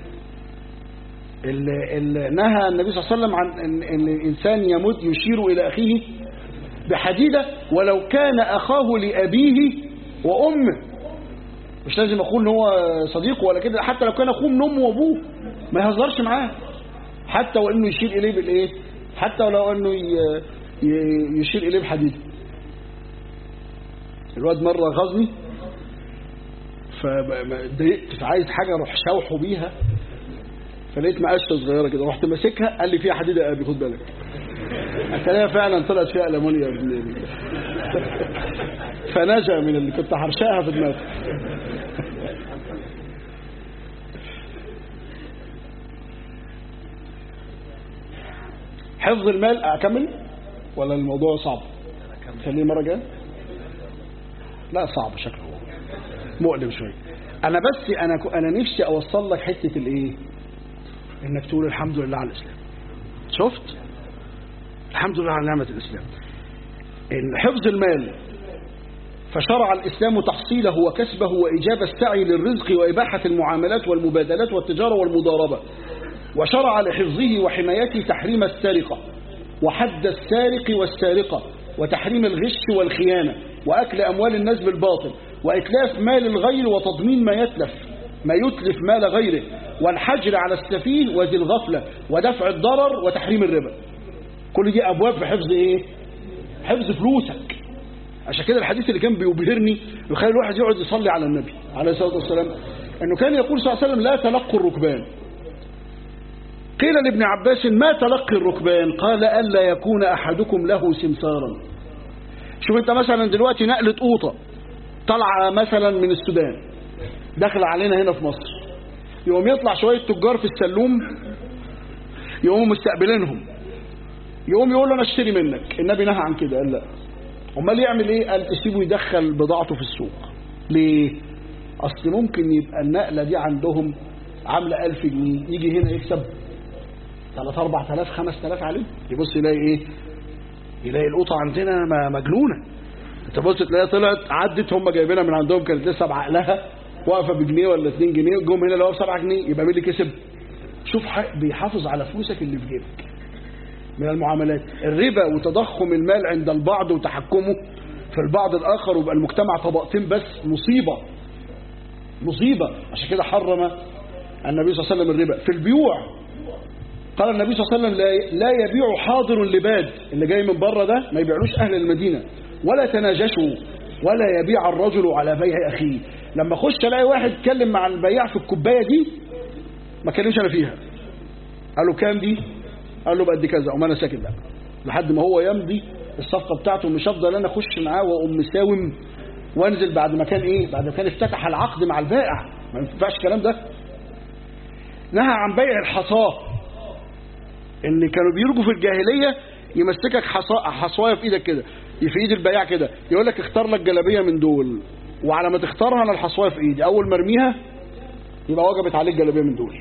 ال ال نهى النبي صلى الله عليه وسلم عن ان, إن الانسان يمد يشير الى اخيه بحديدة ولو كان اخاه لابيه وامه مش لازم اقول ان هو صديقه ولا كده حتى لو كان اخوه من امه وابوه ما يهزرش معاه حتى وانه يشير اليه بالايه حتى ولو انه يشير اليه بحديده الواد مرة غزني فضايقت فعايز حاجة اروح شوحه بيها فلقيت مقشة صغيرة كده رحت ماسكها قال لي فيها حديد يا ابي خد بالك اتلاقيها فعلا طلعت فيها المونيا ابن فنجا من اللي كنت هرشاها في دماغي حفظ المال اكمل ولا الموضوع صعب خليه مره جايه لا صعب شكله مؤلم شويه انا بس انا انا نفسي اوصل لك حته الايه انك تقول الحمد لله على الاسلام شفت الحمد لله على نعمه الاسلام ان حفظ المال فشرع الإسلام تحصيله وكسبه وإجابة السعي للرزق وإباحة المعاملات والمبادلات والتجارة والمضاربة وشرع لحفظه وحمايته تحريم السرقة وحد السارق والسارقة وتحريم الغش والخيانة وأكل أموال الناس بالباطل وإتلاف مال الغير وتضمين ما يتلف ما يتلف مال غيره والحجر على السفيه وذي الغفلة ودفع الضرر وتحريم الربا كل دي أبواب في حفظ إيه؟ حفظ فلوسك عشان كده الحديث اللي كان بيبهرني يخلي الواحد يقعد يصلي على النبي عليه الصلاة والسلام أنه كان يقول صلى الله عليه وسلم لا تلقوا الركبان قيل لابن عباس ما تلقي الركبان قال ألا يكون أحدكم له سمسارا شوف انت مثلا دلوقتي نقلة قوطة طالعة مثلا من السودان داخل علينا هنا في مصر يقوم يطلع شوية تجار في السلوم يقوموا مستقبلينهم يقوم يقول له انا اشتري منك النبي نهى عن كده قال لا امال يعمل ايه قال تسيبه يدخل بضاعته في السوق ليه اصل ممكن يبقى النقلة دي عندهم عاملة ألف جنيه يجي هنا يكسب 3 4000 5000 عليه يبص يلاقي ايه يلاقي القطه عندنا مجنونه انت بص تلاقيها طلعت عدت هم جايبينها من عندهم كانت لسه بعقلها واقفه بجنيه ولا 2 جنيه جم هنا لو ب 7 جنيه يبقى مين اللي كسب شوف بيحافظ على فلوسك اللي في جيبك من المعاملات الربا وتضخم المال عند البعض وتحكمه في البعض الاخر ويبقى المجتمع طبقتين بس مصيبه مصيبه عشان كده حرم النبي صلى الله عليه وسلم الربا في البيوع قال النبي صلى الله عليه وسلم لا, لا يبيع حاضر لباد اللي جاي من بره ده ما يبيعلوش أهل المدينة ولا تناجشوا ولا يبيع الرجل على بيع أخيه لما اخش الاقي واحد اتكلم مع البياع في الكوبايه دي ما كلمش انا فيها قال له كام دي قال له بقد كذا وما انا ساكت بقى لحد ما هو يمضي الصفقه بتاعته مش هفضل انا اخش معاه واقوم مساوم وانزل بعد ما كان ايه بعد ما كان افتتح العقد مع البائع ما ينفعش الكلام ده نهى عن بيع الحصاه ان كانوا بيرجوا في الجاهلية يمسكك حصواية في ايدك كده في ايد البياع كده يقول لك اختار لك جلابية من دول وعلى ما تختارها انا الحصواية في ايدي اول ما ارميها يبقى وجبت عليك جلابية من دول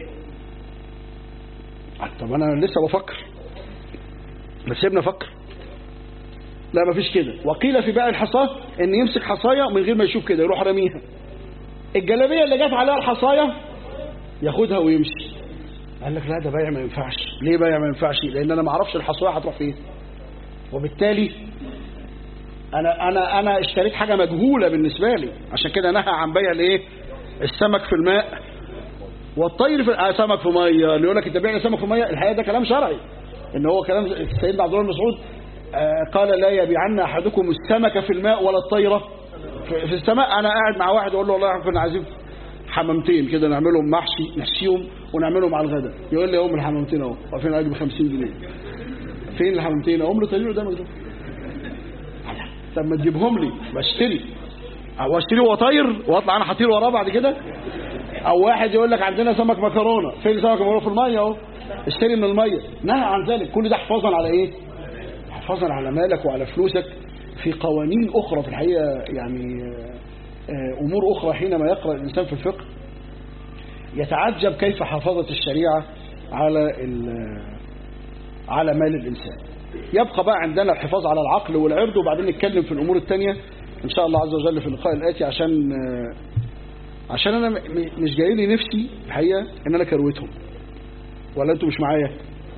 طب انا لسه بفكر بس سيبنا افكر لا مفيش كده وقيل في بيع الحصاة ان يمسك حصاية من غير ما يشوف كده يروح رميها الجلابية اللي جت عليها الحصاية ياخدها ويمشي قال لك لا ده بيع ما ينفعش ليه بيع ما ينفعش لان انا ما اعرفش الحصويه هتروح فين وبالتالي انا انا انا اشتريت حاجه مجهوله بالنسبه لي عشان كده نهى عن بيع الايه السمك في الماء والطير في آه سمك في ميه اللي يقول لك انت بيع سمك في ميه الحقيقه ده كلام شرعي ان هو كلام سيدنا عبد الله بن مسعود آه قال لا يبيعن احدكم السمك في الماء ولا الطيره في السماء انا قاعد مع واحد اقول له والله كنا عايزين حمامتين كده نعملهم محشي نحشيهم ونعملهم على الغداء يقول لي هم الحمامتين اهو واقفين عليك ب 50 جنيه فين الحمامتين هم اللي طالعين قدامك دول طب ما تجيبهم لي بشتري او اشتري وطاير واطلع انا هطير وراه بعد كده او واحد يقول لك عندنا سمك مكرونه فين سمك مكرونه في الميه اهو اشتري من الميه نهى عن ذلك كل ده حفاظا على ايه حفاظا على مالك وعلى فلوسك في قوانين اخرى في الحقيقه يعني أمور أخرى حينما يقرأ الإنسان في الفقه يتعجب كيف حافظت الشريعة على على مال الإنسان يبقى بقى عندنا الحفاظ على العقل والعرض وبعدين نتكلم في الأمور التانية إن شاء الله عز وجل في اللقاء الآتي عشان عشان أنا مش جاي لي نفسي الحقيقة إن أنا كروتهم ولا أنتوا مش معايا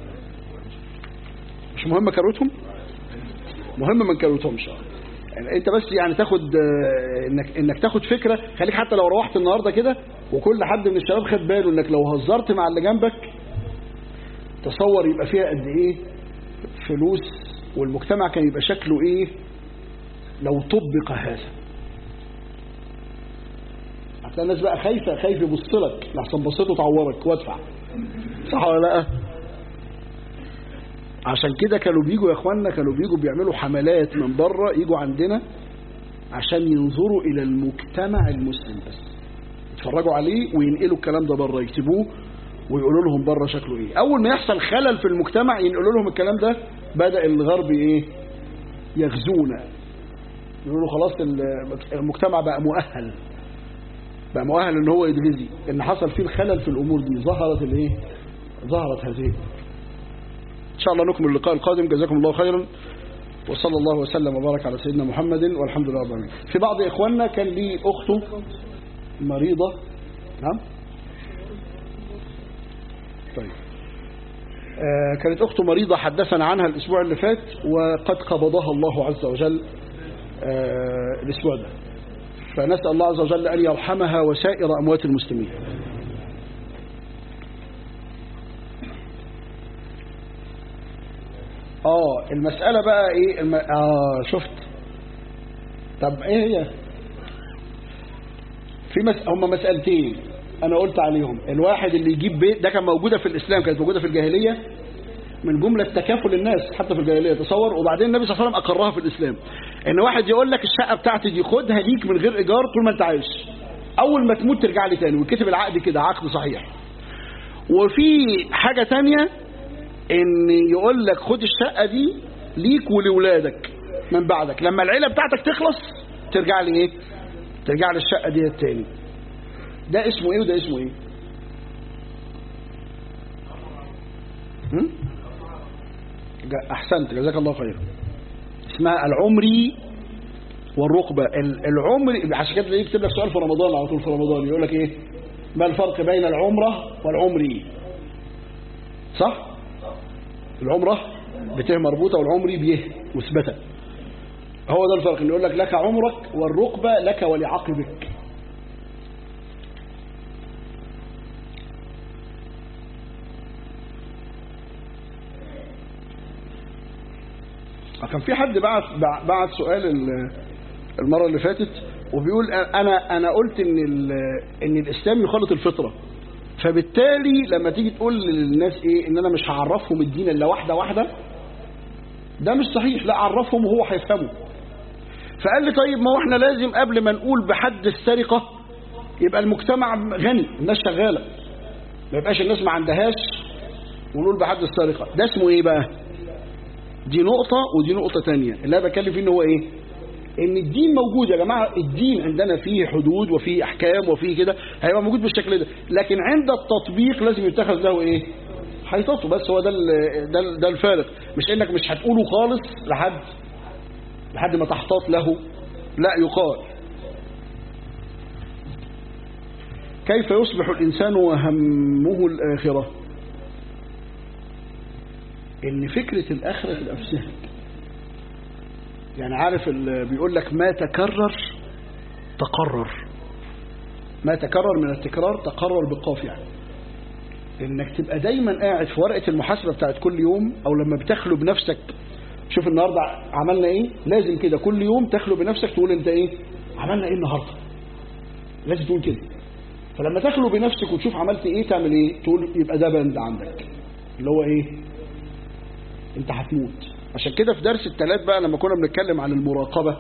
مش مهم كروتهم مهم من كروتهم إن شاء الله انت بس يعني تاخد انك انك تاخد فكره خليك حتى لو روحت النهارده كده وكل حد من الشباب خد باله انك لو هزرت مع اللي جنبك تصور يبقى فيها قد ايه فلوس والمجتمع كان يبقى شكله ايه لو طبق هذا هتلاقي الناس بقى خايفه خايف يبص لك لحسن بصيته تعورك وادفع صح ولا لا عشان كده كانوا بيجوا يا اخوانا كانوا بيجوا بيعملوا حملات من بره يجوا عندنا عشان ينظروا الى المجتمع المسلم بس يتفرجوا عليه وينقلوا الكلام ده بره يكتبوه ويقولوا لهم بره شكله ايه اول ما يحصل خلل في المجتمع ينقلوا لهم الكلام ده بدا الغرب ايه يغزونا يقولوا خلاص المجتمع بقى مؤهل بقى مؤهل ان هو يتغذي ان حصل فيه الخلل في الامور دي ظهرت الايه ظهرت هذه ان شاء الله نكمل اللقاء القادم جزاكم الله خيرا وصلى الله وسلم وبارك على سيدنا محمد والحمد لله رب العالمين في بعض إخواننا كان لي أخته مريضة نعم طيب آه كانت أخته مريضة حدثنا عنها الأسبوع اللي فات وقد قبضها الله عز وجل آه الأسبوع ده فنسأل الله عز وجل أن يرحمها وسائر أموات المسلمين اه المسألة بقى ايه الم... اه شفت طب ايه هي في مس... هم مسألتين انا قلت عليهم الواحد اللي يجيب بيت ده كان موجودة في الاسلام كانت موجودة في الجاهلية من جملة تكافل الناس حتى في الجاهلية تصور وبعدين النبي صلى الله عليه وسلم اقرها في الاسلام ان واحد يقول لك الشقة بتاعتي دي خدها ليك من غير ايجار طول ما انت عايش اول ما تموت ترجع لي تاني وكتب العقد كده عقد صحيح وفي حاجة تانية ان يقول لك خد الشقة دي ليك ولولادك من بعدك لما العيلة بتاعتك تخلص ترجع لي ايه ترجع للشقة دي التاني ده اسمه ايه وده اسمه ايه هم؟ احسنت جزاك الله خير اسمها العمري والرقبة العمري عشان كده يكتب لك سؤال في رمضان على طول في رمضان يقول لك ايه ما الفرق بين العمرة والعمري صح العمرة بته مربوطة والعمري بيه مثبتة هو ده الفرق اللي يقول لك لك عمرك والركبة لك ولعقبك كان في حد بعت بعت سؤال المرة اللي فاتت وبيقول انا انا قلت ان ان الاسلام يخالط الفطره فبالتالي لما تيجي تقول للناس ايه ان انا مش هعرفهم الدين الا واحده واحده ده مش صحيح لا عرفهم وهو هيفهمه فقال لي طيب ما هو احنا لازم قبل ما نقول بحد السرقه يبقى المجتمع غني الناس شغاله ما يبقاش الناس ما عندهاش ونقول بحد السرقه ده اسمه ايه بقى دي نقطه ودي نقطه تانية اللي انا بتكلم فيه ان هو ايه ان الدين موجود يا جماعة الدين عندنا فيه حدود وفيه احكام وفيه كده هيبقى موجود بالشكل ده لكن عند التطبيق لازم يتخذ له ايه حيطته بس هو ده ده ده الفارق مش انك مش هتقوله خالص لحد لحد ما تحتاط له لا يقال كيف يصبح الإنسان وهمه الآخرة إن فكرة الآخرة تبقى في ذهنك يعني عارف اللي بيقول لك ما تكرر تقرر ما تكرر من التكرار تقرر بالقاف يعني انك تبقى دايما قاعد في ورقة المحاسبة بتاعت كل يوم او لما بتخلو بنفسك شوف النهاردة عملنا ايه لازم كده كل يوم تخلو بنفسك تقول انت ايه عملنا ايه النهاردة لازم تقول كده فلما تخلو بنفسك وتشوف عملت ايه تعمل ايه تقول يبقى ده بند عندك اللي هو ايه انت هتموت عشان كده في درس الثلاث بقى لما كنا بنتكلم عن المراقبة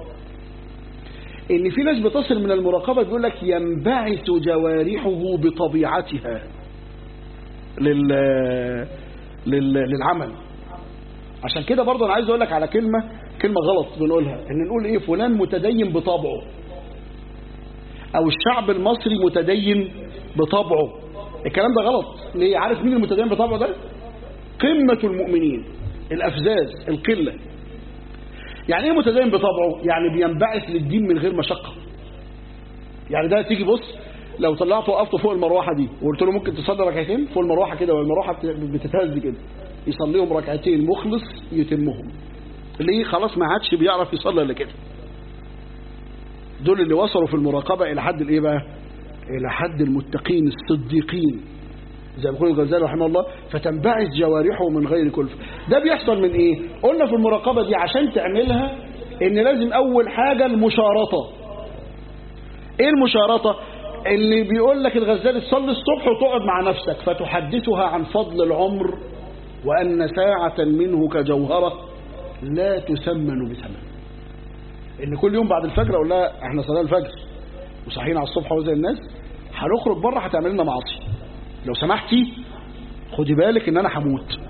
ان في ناس بتصل من المراقبة بيقول لك ينبعث جوارحه بطبيعتها لل... لل... للعمل عشان كده برضه انا عايز اقول لك على كلمة كلمة غلط بنقولها ان نقول ايه فلان متدين بطبعه او الشعب المصري متدين بطبعه الكلام ده غلط ليه عارف مين المتدين بطبعه ده قمة المؤمنين الأفزاز القلة يعني ايه متدين بطبعه يعني بينبعث للدين من غير مشقة يعني ده تيجي بص لو طلعته وقفته فوق المروحة دي وقلت له ممكن تصلي ركعتين فوق المروحة كده والمروحة بتتهز كده يصليهم ركعتين مخلص يتمهم ليه خلاص ما عادش بيعرف يصلي الا كده دول اللي وصلوا في المراقبة إلى حد الإيه بقى إلى حد المتقين الصديقين زي ما يقول الغزالي رحمه الله فتنبعث جوارحه من غير كلفة ده بيحصل من ايه قلنا في المراقبة دي عشان تعملها ان لازم اول حاجة المشارطة ايه المشارطة اللي بيقول لك الغزالي تصلي الصبح وتقعد مع نفسك فتحدثها عن فضل العمر وان ساعة منه كجوهرة لا تثمن بثمن ان كل يوم بعد الفجر اقول لها احنا صلاه الفجر وصحيين على الصبح وزي الناس هنخرج بره هتعمل لنا معاصي لو سمحتي خدي بالك ان انا هموت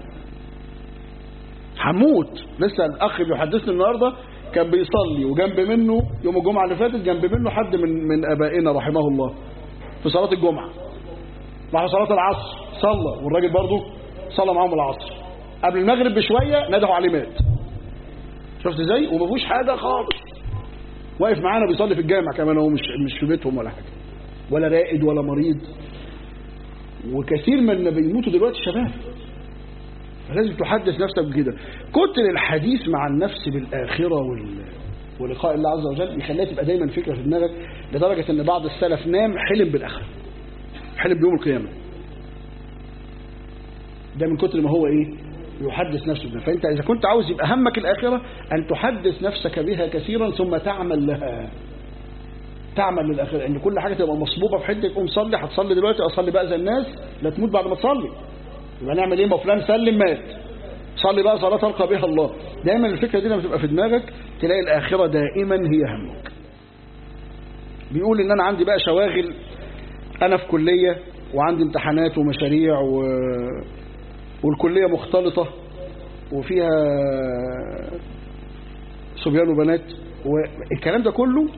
هموت لسه الاخ بيحدثني النهارده كان بيصلي وجنب منه يوم الجمعه اللي فاتت جنب منه حد من من ابائنا رحمه الله في صلاه الجمعه راح صلاه العصر صلى والراجل برضه صلى معاهم العصر قبل المغرب بشويه ندهوا عليه مات شفت ازاي وما فيهوش حاجه خالص واقف معانا بيصلي في الجامع كمان هو مش مش في بيتهم ولا حاجه ولا رائد ولا مريض وكثير من اللي بيموتوا دلوقتي شباب فلازم تحدث نفسك بكده كتر الحديث مع النفس بالآخرة وال... ولقاء الله عز وجل يخليها تبقى دايما فكرة في دماغك لدرجة ان بعض السلف نام حلم بالآخرة حلم بيوم القيامة ده من كتر ما هو ايه يحدث نفسه بها فانت اذا كنت عاوز يبقى همك الآخرة ان تحدث نفسك بها كثيرا ثم تعمل لها تعمل للآخرة ان كل حاجة تبقى مصبوبة في حتة قوم صلي هتصلي دلوقتي اصلي بقى زي الناس لا تموت بعد ما تصلي يبقى نعمل ايه ما فلان سلم مات صلي بقى صلاة تلقى بها الله دايما الفكرة دي لما تبقى في دماغك تلاقي الآخرة دائما هي همك بيقول ان انا عندي بقى شواغل انا في كلية وعندي امتحانات ومشاريع و... والكلية مختلطة وفيها صبيان وبنات والكلام ده كله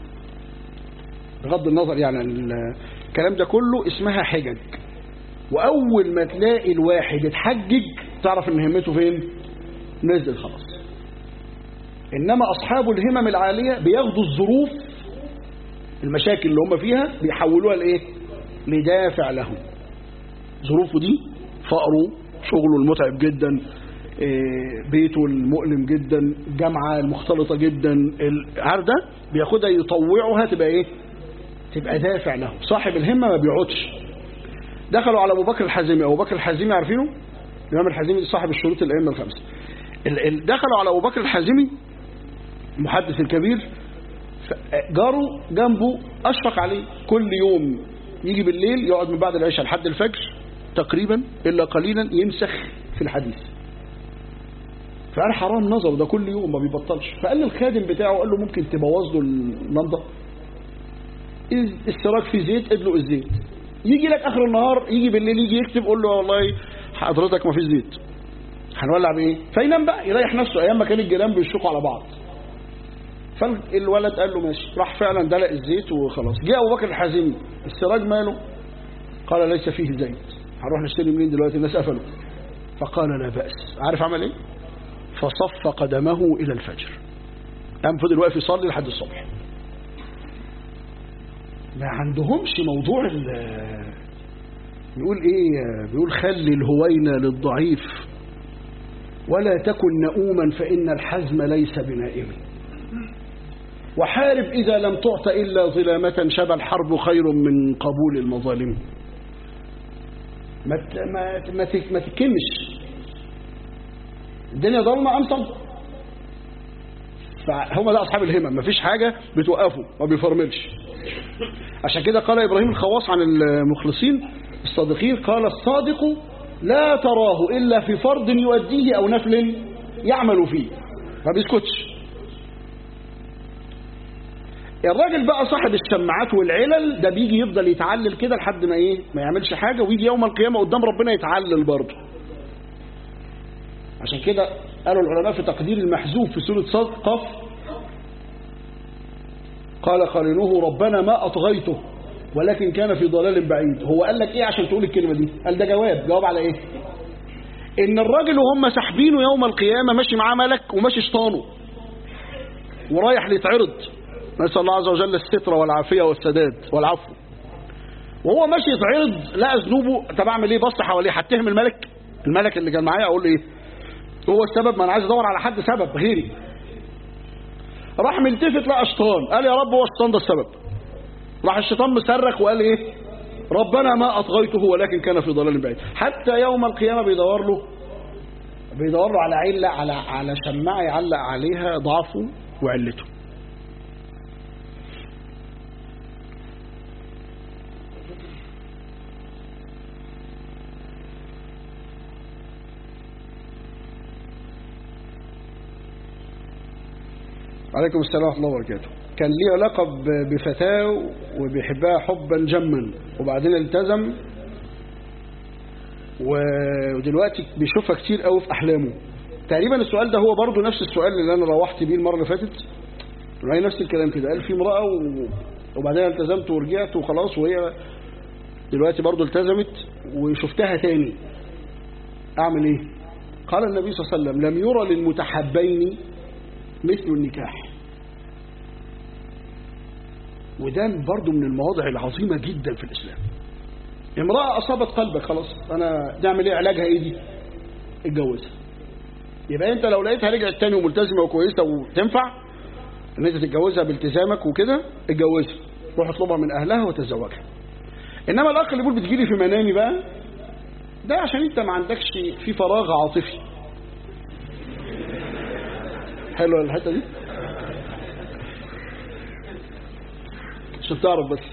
بغض النظر يعني الكلام ده كله اسمها حجج واول ما تلاقي الواحد اتحجج تعرف ان همته فين نزل خلاص انما اصحاب الهمم العاليه بياخدوا الظروف المشاكل اللي هم فيها بيحولوها لايه لدافع لهم ظروفه دي فقره شغله المتعب جدا بيته المؤلم جدا الجامعه المختلطه جدا عارف ده بياخدها يطوعها تبقى ايه تبقى دافع له صاحب الهمه ما بيقعدش دخلوا على ابو بكر الحازمي ابو بكر الحازمي عارفينه الامام الحازمي صاحب الشروط الائمه الخمسه دخلوا على ابو بكر الحازمي المحدث الكبير جاره جنبه اشفق عليه كل يوم يجي بالليل يقعد من بعد العشاء لحد الفجر تقريبا الا قليلا يمسخ في الحديث فقال حرام نظر ده كل يوم ما بيبطلش فقال للخادم بتاعه قال له ممكن تبوظ له اللمضه السراج في زيت ادلق الزيت يجي لك اخر النهار يجي بالليل يجي يكتب قول له والله حضرتك ما فيش زيت هنولع بايه فينام بقى يريح نفسه ايام ما كان الجيران بيشقوا على بعض فالولد قال له ماشي راح فعلا دلق الزيت وخلاص جه ابو بكر الحازمي السراج ماله قال ليس فيه زيت هنروح نشتري منين دلوقتي الناس قفلوا فقال لا باس عارف عمل ايه فصف قدمه الى الفجر قام فضل واقف يصلي لحد الصبح ما عندهمش موضوع بيقول ايه بيقول خلي الهوين للضعيف ولا تكن نؤوما فإن الحزم ليس بنائم وحارب إذا لم تعط إلا ظلامة شبى الحرب خير من قبول المظالم ما ما ما ما تكمش الدنيا ضلمة أم صمت فهم ده أصحاب الهمم ما فيش حاجة بتوقفه ما بيفرملش عشان كده قال إبراهيم الخواص عن المخلصين الصادقين قال الصادق لا تراه إلا في فرض يؤديه أو نفل يعمل فيه ما بيسكتش الراجل بقى صاحب الشماعات والعلل ده بيجي يفضل يتعلل كده لحد ما ايه ما يعملش حاجة ويجي يوم القيامة قدام ربنا يتعلل برضه عشان كده قالوا العلماء في تقدير المحذوف في سورة صاد قف قال قرنوه ربنا ما أطغيته ولكن كان في ضلال بعيد هو قال لك ايه عشان تقول الكلمة دي قال ده جواب جواب على ايه ان الراجل وهم ساحبينه يوم القيامة ماشي معاه ملك وماشي شيطانه ورايح ليتعرض نسأل الله عز وجل الستر والعافية والسداد والعفو وهو ماشي يتعرض لقى ذنوبه طب اعمل ايه بص حواليه هتهم الملك الملك اللي كان معايا اقول ايه هو السبب ما انا عايز ادور على حد سبب غيري راح ملتفت لقى شيطان قال يا رب هو الشيطان ده السبب راح الشيطان مصرخ وقال ايه ربنا ما اطغيته ولكن كان في ضلال بعيد حتى يوم القيامه بيدور له بيدور له على عله على على شماعه يعلق عليها ضعفه وعلته عليكم السلام ورحمة الله وبركاته كان ليه علاقة بفتاة وبيحبها حبا جما وبعدين التزم ودلوقتي بيشوفها كتير قوي في أحلامه تقريبا السؤال ده هو برضه نفس السؤال اللي أنا روحت بيه المرة اللي فاتت هي نفس الكلام كده قال في امرأة وبعدين التزمت ورجعت وخلاص وهي دلوقتي برضه التزمت وشفتها تاني أعمل إيه قال النبي صلى الله عليه وسلم لم يرى للمتحبين مثل النكاح وده برضو من المواضع العظيمة جدا في الإسلام امرأة أصابت قلبك خلاص أنا نعمل إيه علاجها إيه دي اتجوزها يبقى أنت لو لقيتها رجعت تاني وملتزمة وكويسة وتنفع إن أنت تتجوزها بالتزامك وكده اتجوزها روح اطلبها من أهلها وتزوجها إنما الأخ اللي بيقول بتجيلي في منامي بقى ده عشان أنت ما عندكش في فراغ عاطفي حلوة الحتة دي عشان تعرف بس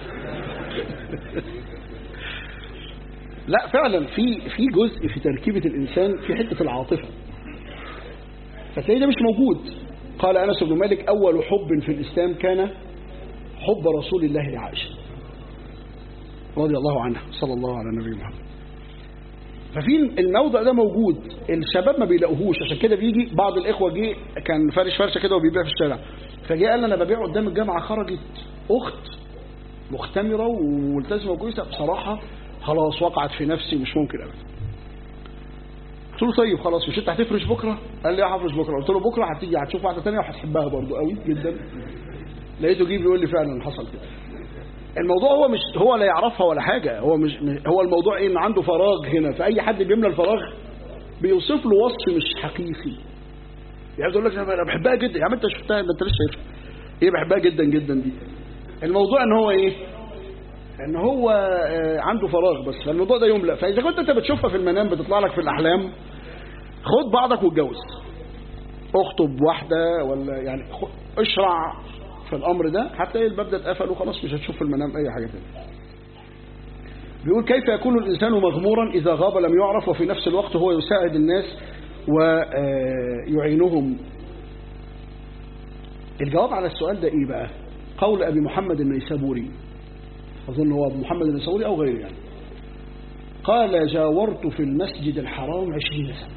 لا فعلا في في جزء في تركيبة الإنسان في حتة العاطفة فتلاقي ده مش موجود قال أنس بن مالك أول حب في الإسلام كان حب رسول الله لعائشة رضي الله عنها صلى الله على النبي محمد ففي الموضع ده موجود الشباب ما بيلاقوهوش عشان كده بيجي بعض الإخوة جه كان فارش فرشة كده وبيبيع في الشارع فجاء قال أنا ببيع قدام الجامعة خرجت أخت مختمرة وملتزمة وكويسة بصراحة خلاص وقعت في نفسي مش ممكن أبدا قلت له طيب خلاص مش انت هتفرش بكرة قال لي هفرش بكرة قلت له بكرة هتيجي هتشوف واحدة تانية وهتحبها برضو قوي جدا لقيته جه بيقول لي فعلا حصل كده الموضوع هو مش هو لا يعرفها ولا حاجة هو مش هو الموضوع ايه ان عنده فراغ هنا فأي حد بيملى الفراغ بيوصف له وصف مش حقيقي يعني يقول لك انا بحبها جدا يا عم انت شفتها انت لسه شايفها ايه بحبها جدا جدا دي الموضوع ان هو ايه ان هو عنده فراغ بس فالموضوع ده يملأ فاذا كنت انت بتشوفها في المنام بتطلع لك في الاحلام خد بعضك واتجوز اخطب واحده ولا يعني اشرع في الامر ده حتى الباب ده اتقفل وخلاص مش هتشوف في المنام اي حاجه تانية بيقول كيف يكون الانسان مغمورا اذا غاب لم يعرف وفي نفس الوقت هو يساعد الناس ويعينهم الجواب على السؤال ده ايه بقى قول ابي محمد النيسابوري أظن هو أبو محمد النسوري أو غيره يعني قال جاورت في المسجد الحرام عشرين سنة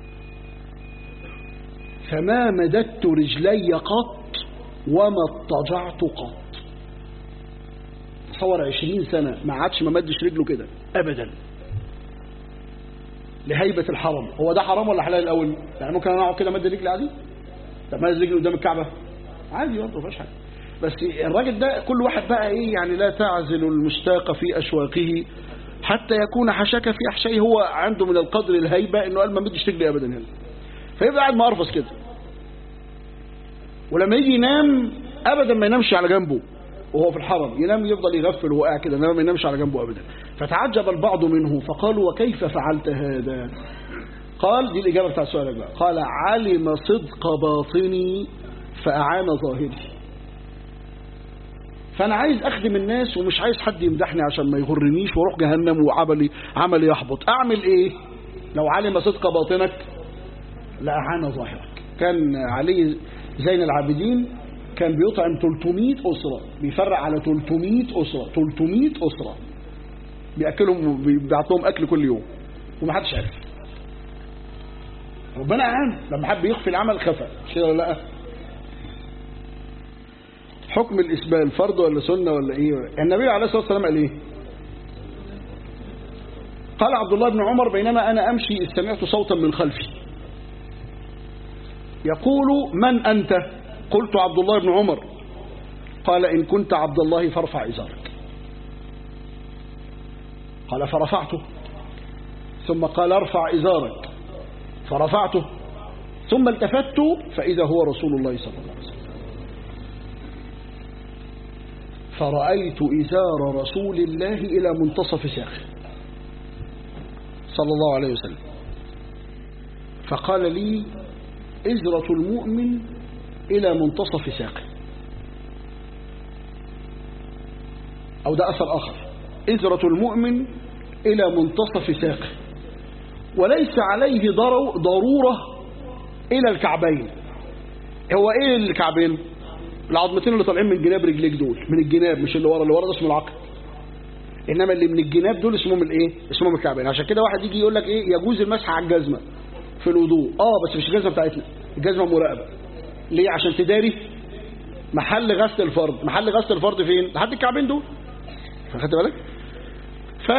فما مددت رجلي قط وما اضطجعت قط تصور عشرين سنة ما عادش ما مدش رجله كده أبدا لهيبة الحرم هو ده حرام ولا حلال الأول يعني ممكن أنا أقعد كده مد رجلي عادي طب مد رجلي قدام الكعبة عادي برضه ما فيهاش حاجة بس الراجل ده كل واحد بقى ايه يعني لا تعزل المشتاق في اشواقه حتى يكون حشاك في احشائه هو عنده من القدر الهيبه انه قال ما مدش رجلي ابدا هنا فيبقى قاعد مقرفص كده ولما يجي ينام ابدا ما ينامش على جنبه وهو في الحرم ينام يفضل يغفل وهو قاعد كده ما ينامش على جنبه ابدا فتعجب البعض منه فقالوا وكيف فعلت هذا قال دي الاجابه بتاع السؤال بقى قال علم صدق باطني فاعان ظاهري فانا عايز اخدم الناس ومش عايز حد يمدحني عشان ما يغرنيش واروح جهنم وعملي عملي يحبط اعمل ايه لو علم صدق باطنك لاعان ظاهرك كان علي زين العابدين كان بيطعم 300 اسره بيفرق على 300 اسره 300 اسره بياكلهم بيعطيهم اكل كل يوم ومحدش عارف ربنا اعان لما حب يخفي العمل خفى مش كده ولا لا حكم الإسبال فرض ولا سنة ولا إيه النبي عليه الصلاة والسلام قال إيه قال عبد الله بن عمر بينما أنا أمشي إذ سمعت صوتا من خلفي يقول من أنت قلت عبد الله بن عمر قال إن كنت عبد الله فارفع إزارك قال فرفعته ثم قال ارفع إزارك فرفعته ثم التفت فإذا هو رسول الله صلى الله عليه وسلم فرأيت إزار رسول الله إلى منتصف ساقه صلى الله عليه وسلم فقال لي إزرة المؤمن إلى منتصف ساقه أو ده أثر آخر إزرة المؤمن إلى منتصف ساقه وليس عليه ضرورة إلى الكعبين هو إيه الكعبين العظمتين اللي طالعين من جناب رجليك دول من الجناب مش اللي ورا اللي ورا ده اسمه العقل انما اللي من الجناب دول اسمهم الايه اسمهم الكعبين عشان كده واحد يجي يقول لك ايه يجوز المسح على الجزمه في الوضوء اه بس مش الجزمه بتاعتنا الجزمه مراقبه ليه عشان تداري محل غسل الفرد محل غسل الفرد فين لحد الكعبين دول خدت بالك ف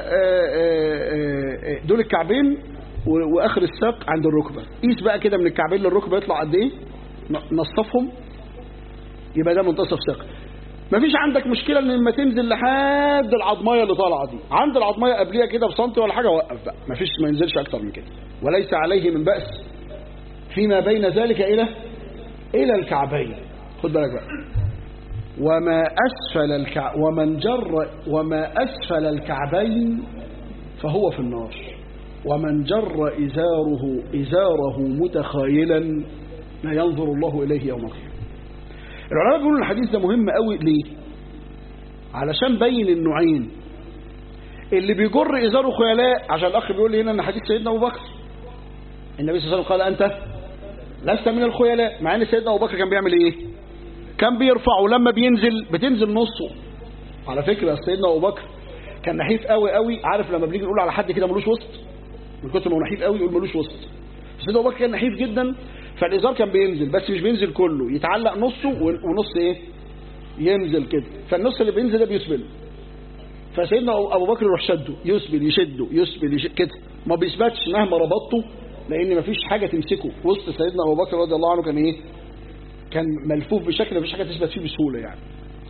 دول الكعبين واخر الساق عند الركبه قيس بقى كده من الكعبين للركبه يطلع قد ايه ن- نصفهم يبقى ده منتصف ثقة مفيش عندك مشكلة ان لما تنزل لحد العظمية اللي طالعة دي عند العظمية قبليها كده بسنتي ولا حاجة وقف بقى مفيش ما ينزلش اكتر من كده وليس عليه من بأس فيما بين ذلك الى الى الكعبين خد بالك بقى وما اسفل الكع ومن جر وما اسفل الكعبين فهو في النار ومن جر ازاره ازاره متخايلا لا ينظر الله اليه يوم القيامه العلماء بيقولوا الحديث ده مهم قوي ليه علشان بين النوعين اللي بيجر ازاره خيلاء عشان الاخ بيقول لي هنا ان حديث سيدنا ابو بكر النبي صلى الله عليه وسلم قال انت لست من الخيلاء مع ان سيدنا ابو بكر كان بيعمل ايه كان بيرفعه لما بينزل بتنزل نصه على فكره سيدنا ابو بكر كان نحيف قوي قوي عارف لما بنيجي نقول على حد كده ملوش وسط من كتر ما هو نحيف قوي يقول ملوش وسط سيدنا ابو بكر كان نحيف جدا فالازار كان بينزل بس مش بينزل كله يتعلق نصه ونص ايه ينزل كده فالنص اللي بينزل ده بيسبل فسيدنا ابو بكر يروح شده يسبل يشده يسبل يشد كده ما بيثبتش مهما ربطته لان ما فيش حاجه تمسكه وسط سيدنا ابو بكر رضي الله عنه كان ايه كان ملفوف بشكل ما فيش حاجه تثبت فيه بسهوله يعني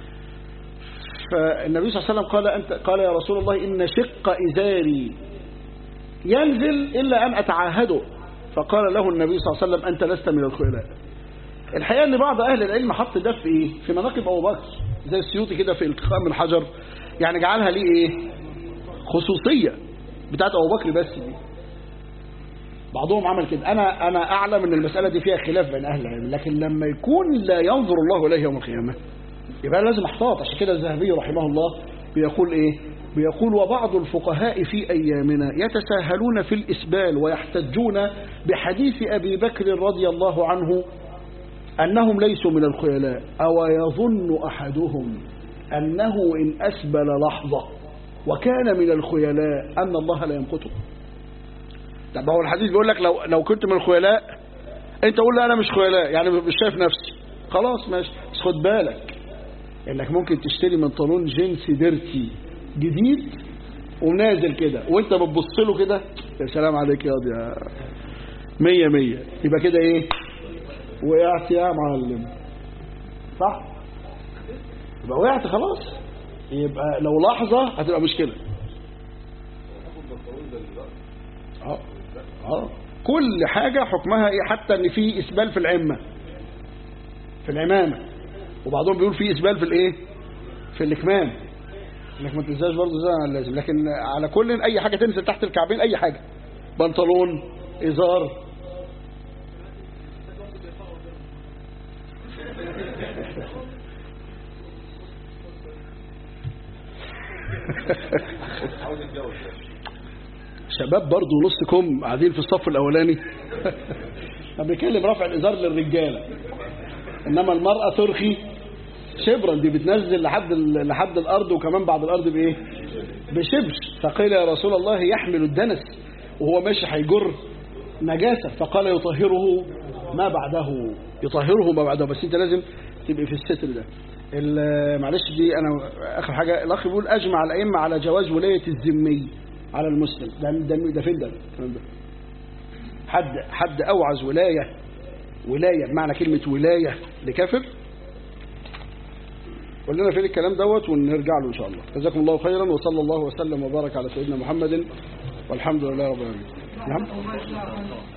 فالنبي صلى الله عليه وسلم قال انت قال يا رسول الله ان شق ازاري ينزل الا ان اتعاهده فقال له النبي صلى الله عليه وسلم انت لست من الخيلاء الحقيقه ان بعض اهل العلم حط ده في ايه في مناقب ابو بكر زي السيوطي كده في التقاء من الحجر يعني جعلها ليه ايه خصوصيه بتاعت ابو بكر بس دي بعضهم عمل كده انا انا اعلم ان المساله دي فيها خلاف بين اهل العلم لكن لما يكون لا ينظر الله اليه يوم القيامه يبقى لازم احتاط عشان كده الذهبي رحمه الله بيقول ايه بيقول وبعض الفقهاء في ايامنا يتساهلون في الاسبال ويحتجون بحديث ابي بكر رضي الله عنه انهم ليسوا من الخيلاء او يظن احدهم انه ان اسبل لحظه وكان من الخيلاء ان الله لا يمقته طب هو الحديث بيقول لك لو لو كنت من الخيلاء انت قول لا انا مش خيلاء يعني مش شايف نفسي خلاص ماشي بس خد بالك انك ممكن تشتري بنطلون جينز ديرتي جديد ونازل كده وانت بتبص له كده يا سلام عليك يا واد يا مية مية يبقى كده ايه وقعت يا معلم صح يبقى وقعت خلاص يبقى لو لحظة هتبقى مشكلة اه اه كل حاجة حكمها ايه حتى ان في اسبال في العمة في العمامة وبعضهم بيقول في اسبال في الايه في الاكمام انك ما تنساش برضه زي ما لازم لكن على كل اي حاجة تنزل تحت الكعبين اي حاجة بنطلون ازار شباب برضه نص كم قاعدين في الصف الاولاني انا بيكلم رفع الازار للرجاله انما المراه ترخي شبرا دي بتنزل لحد ال- لحد الارض وكمان بعد الارض بايه بشبر فقيل يا رسول الله يحمل الدنس وهو ماشي هيجر نجاسه فقال يطهره ما بعده يطهره ما بعده بس انت لازم تبقى في الستر ده ال- معلش دي انا اخر حاجه الاخ بيقول اجمع الائمه على جواز ولايه الذمي على المسلم ده ده ده فين ده الكلام ده حد حد اوعز ولايه ولايه بمعنى كلمه ولايه لكافر قول لنا فين الكلام دوت ونرجع له ان شاء الله جزاكم الله خيرا وصلى الله وسلم وبارك على سيدنا محمد والحمد لله رب العالمين نعم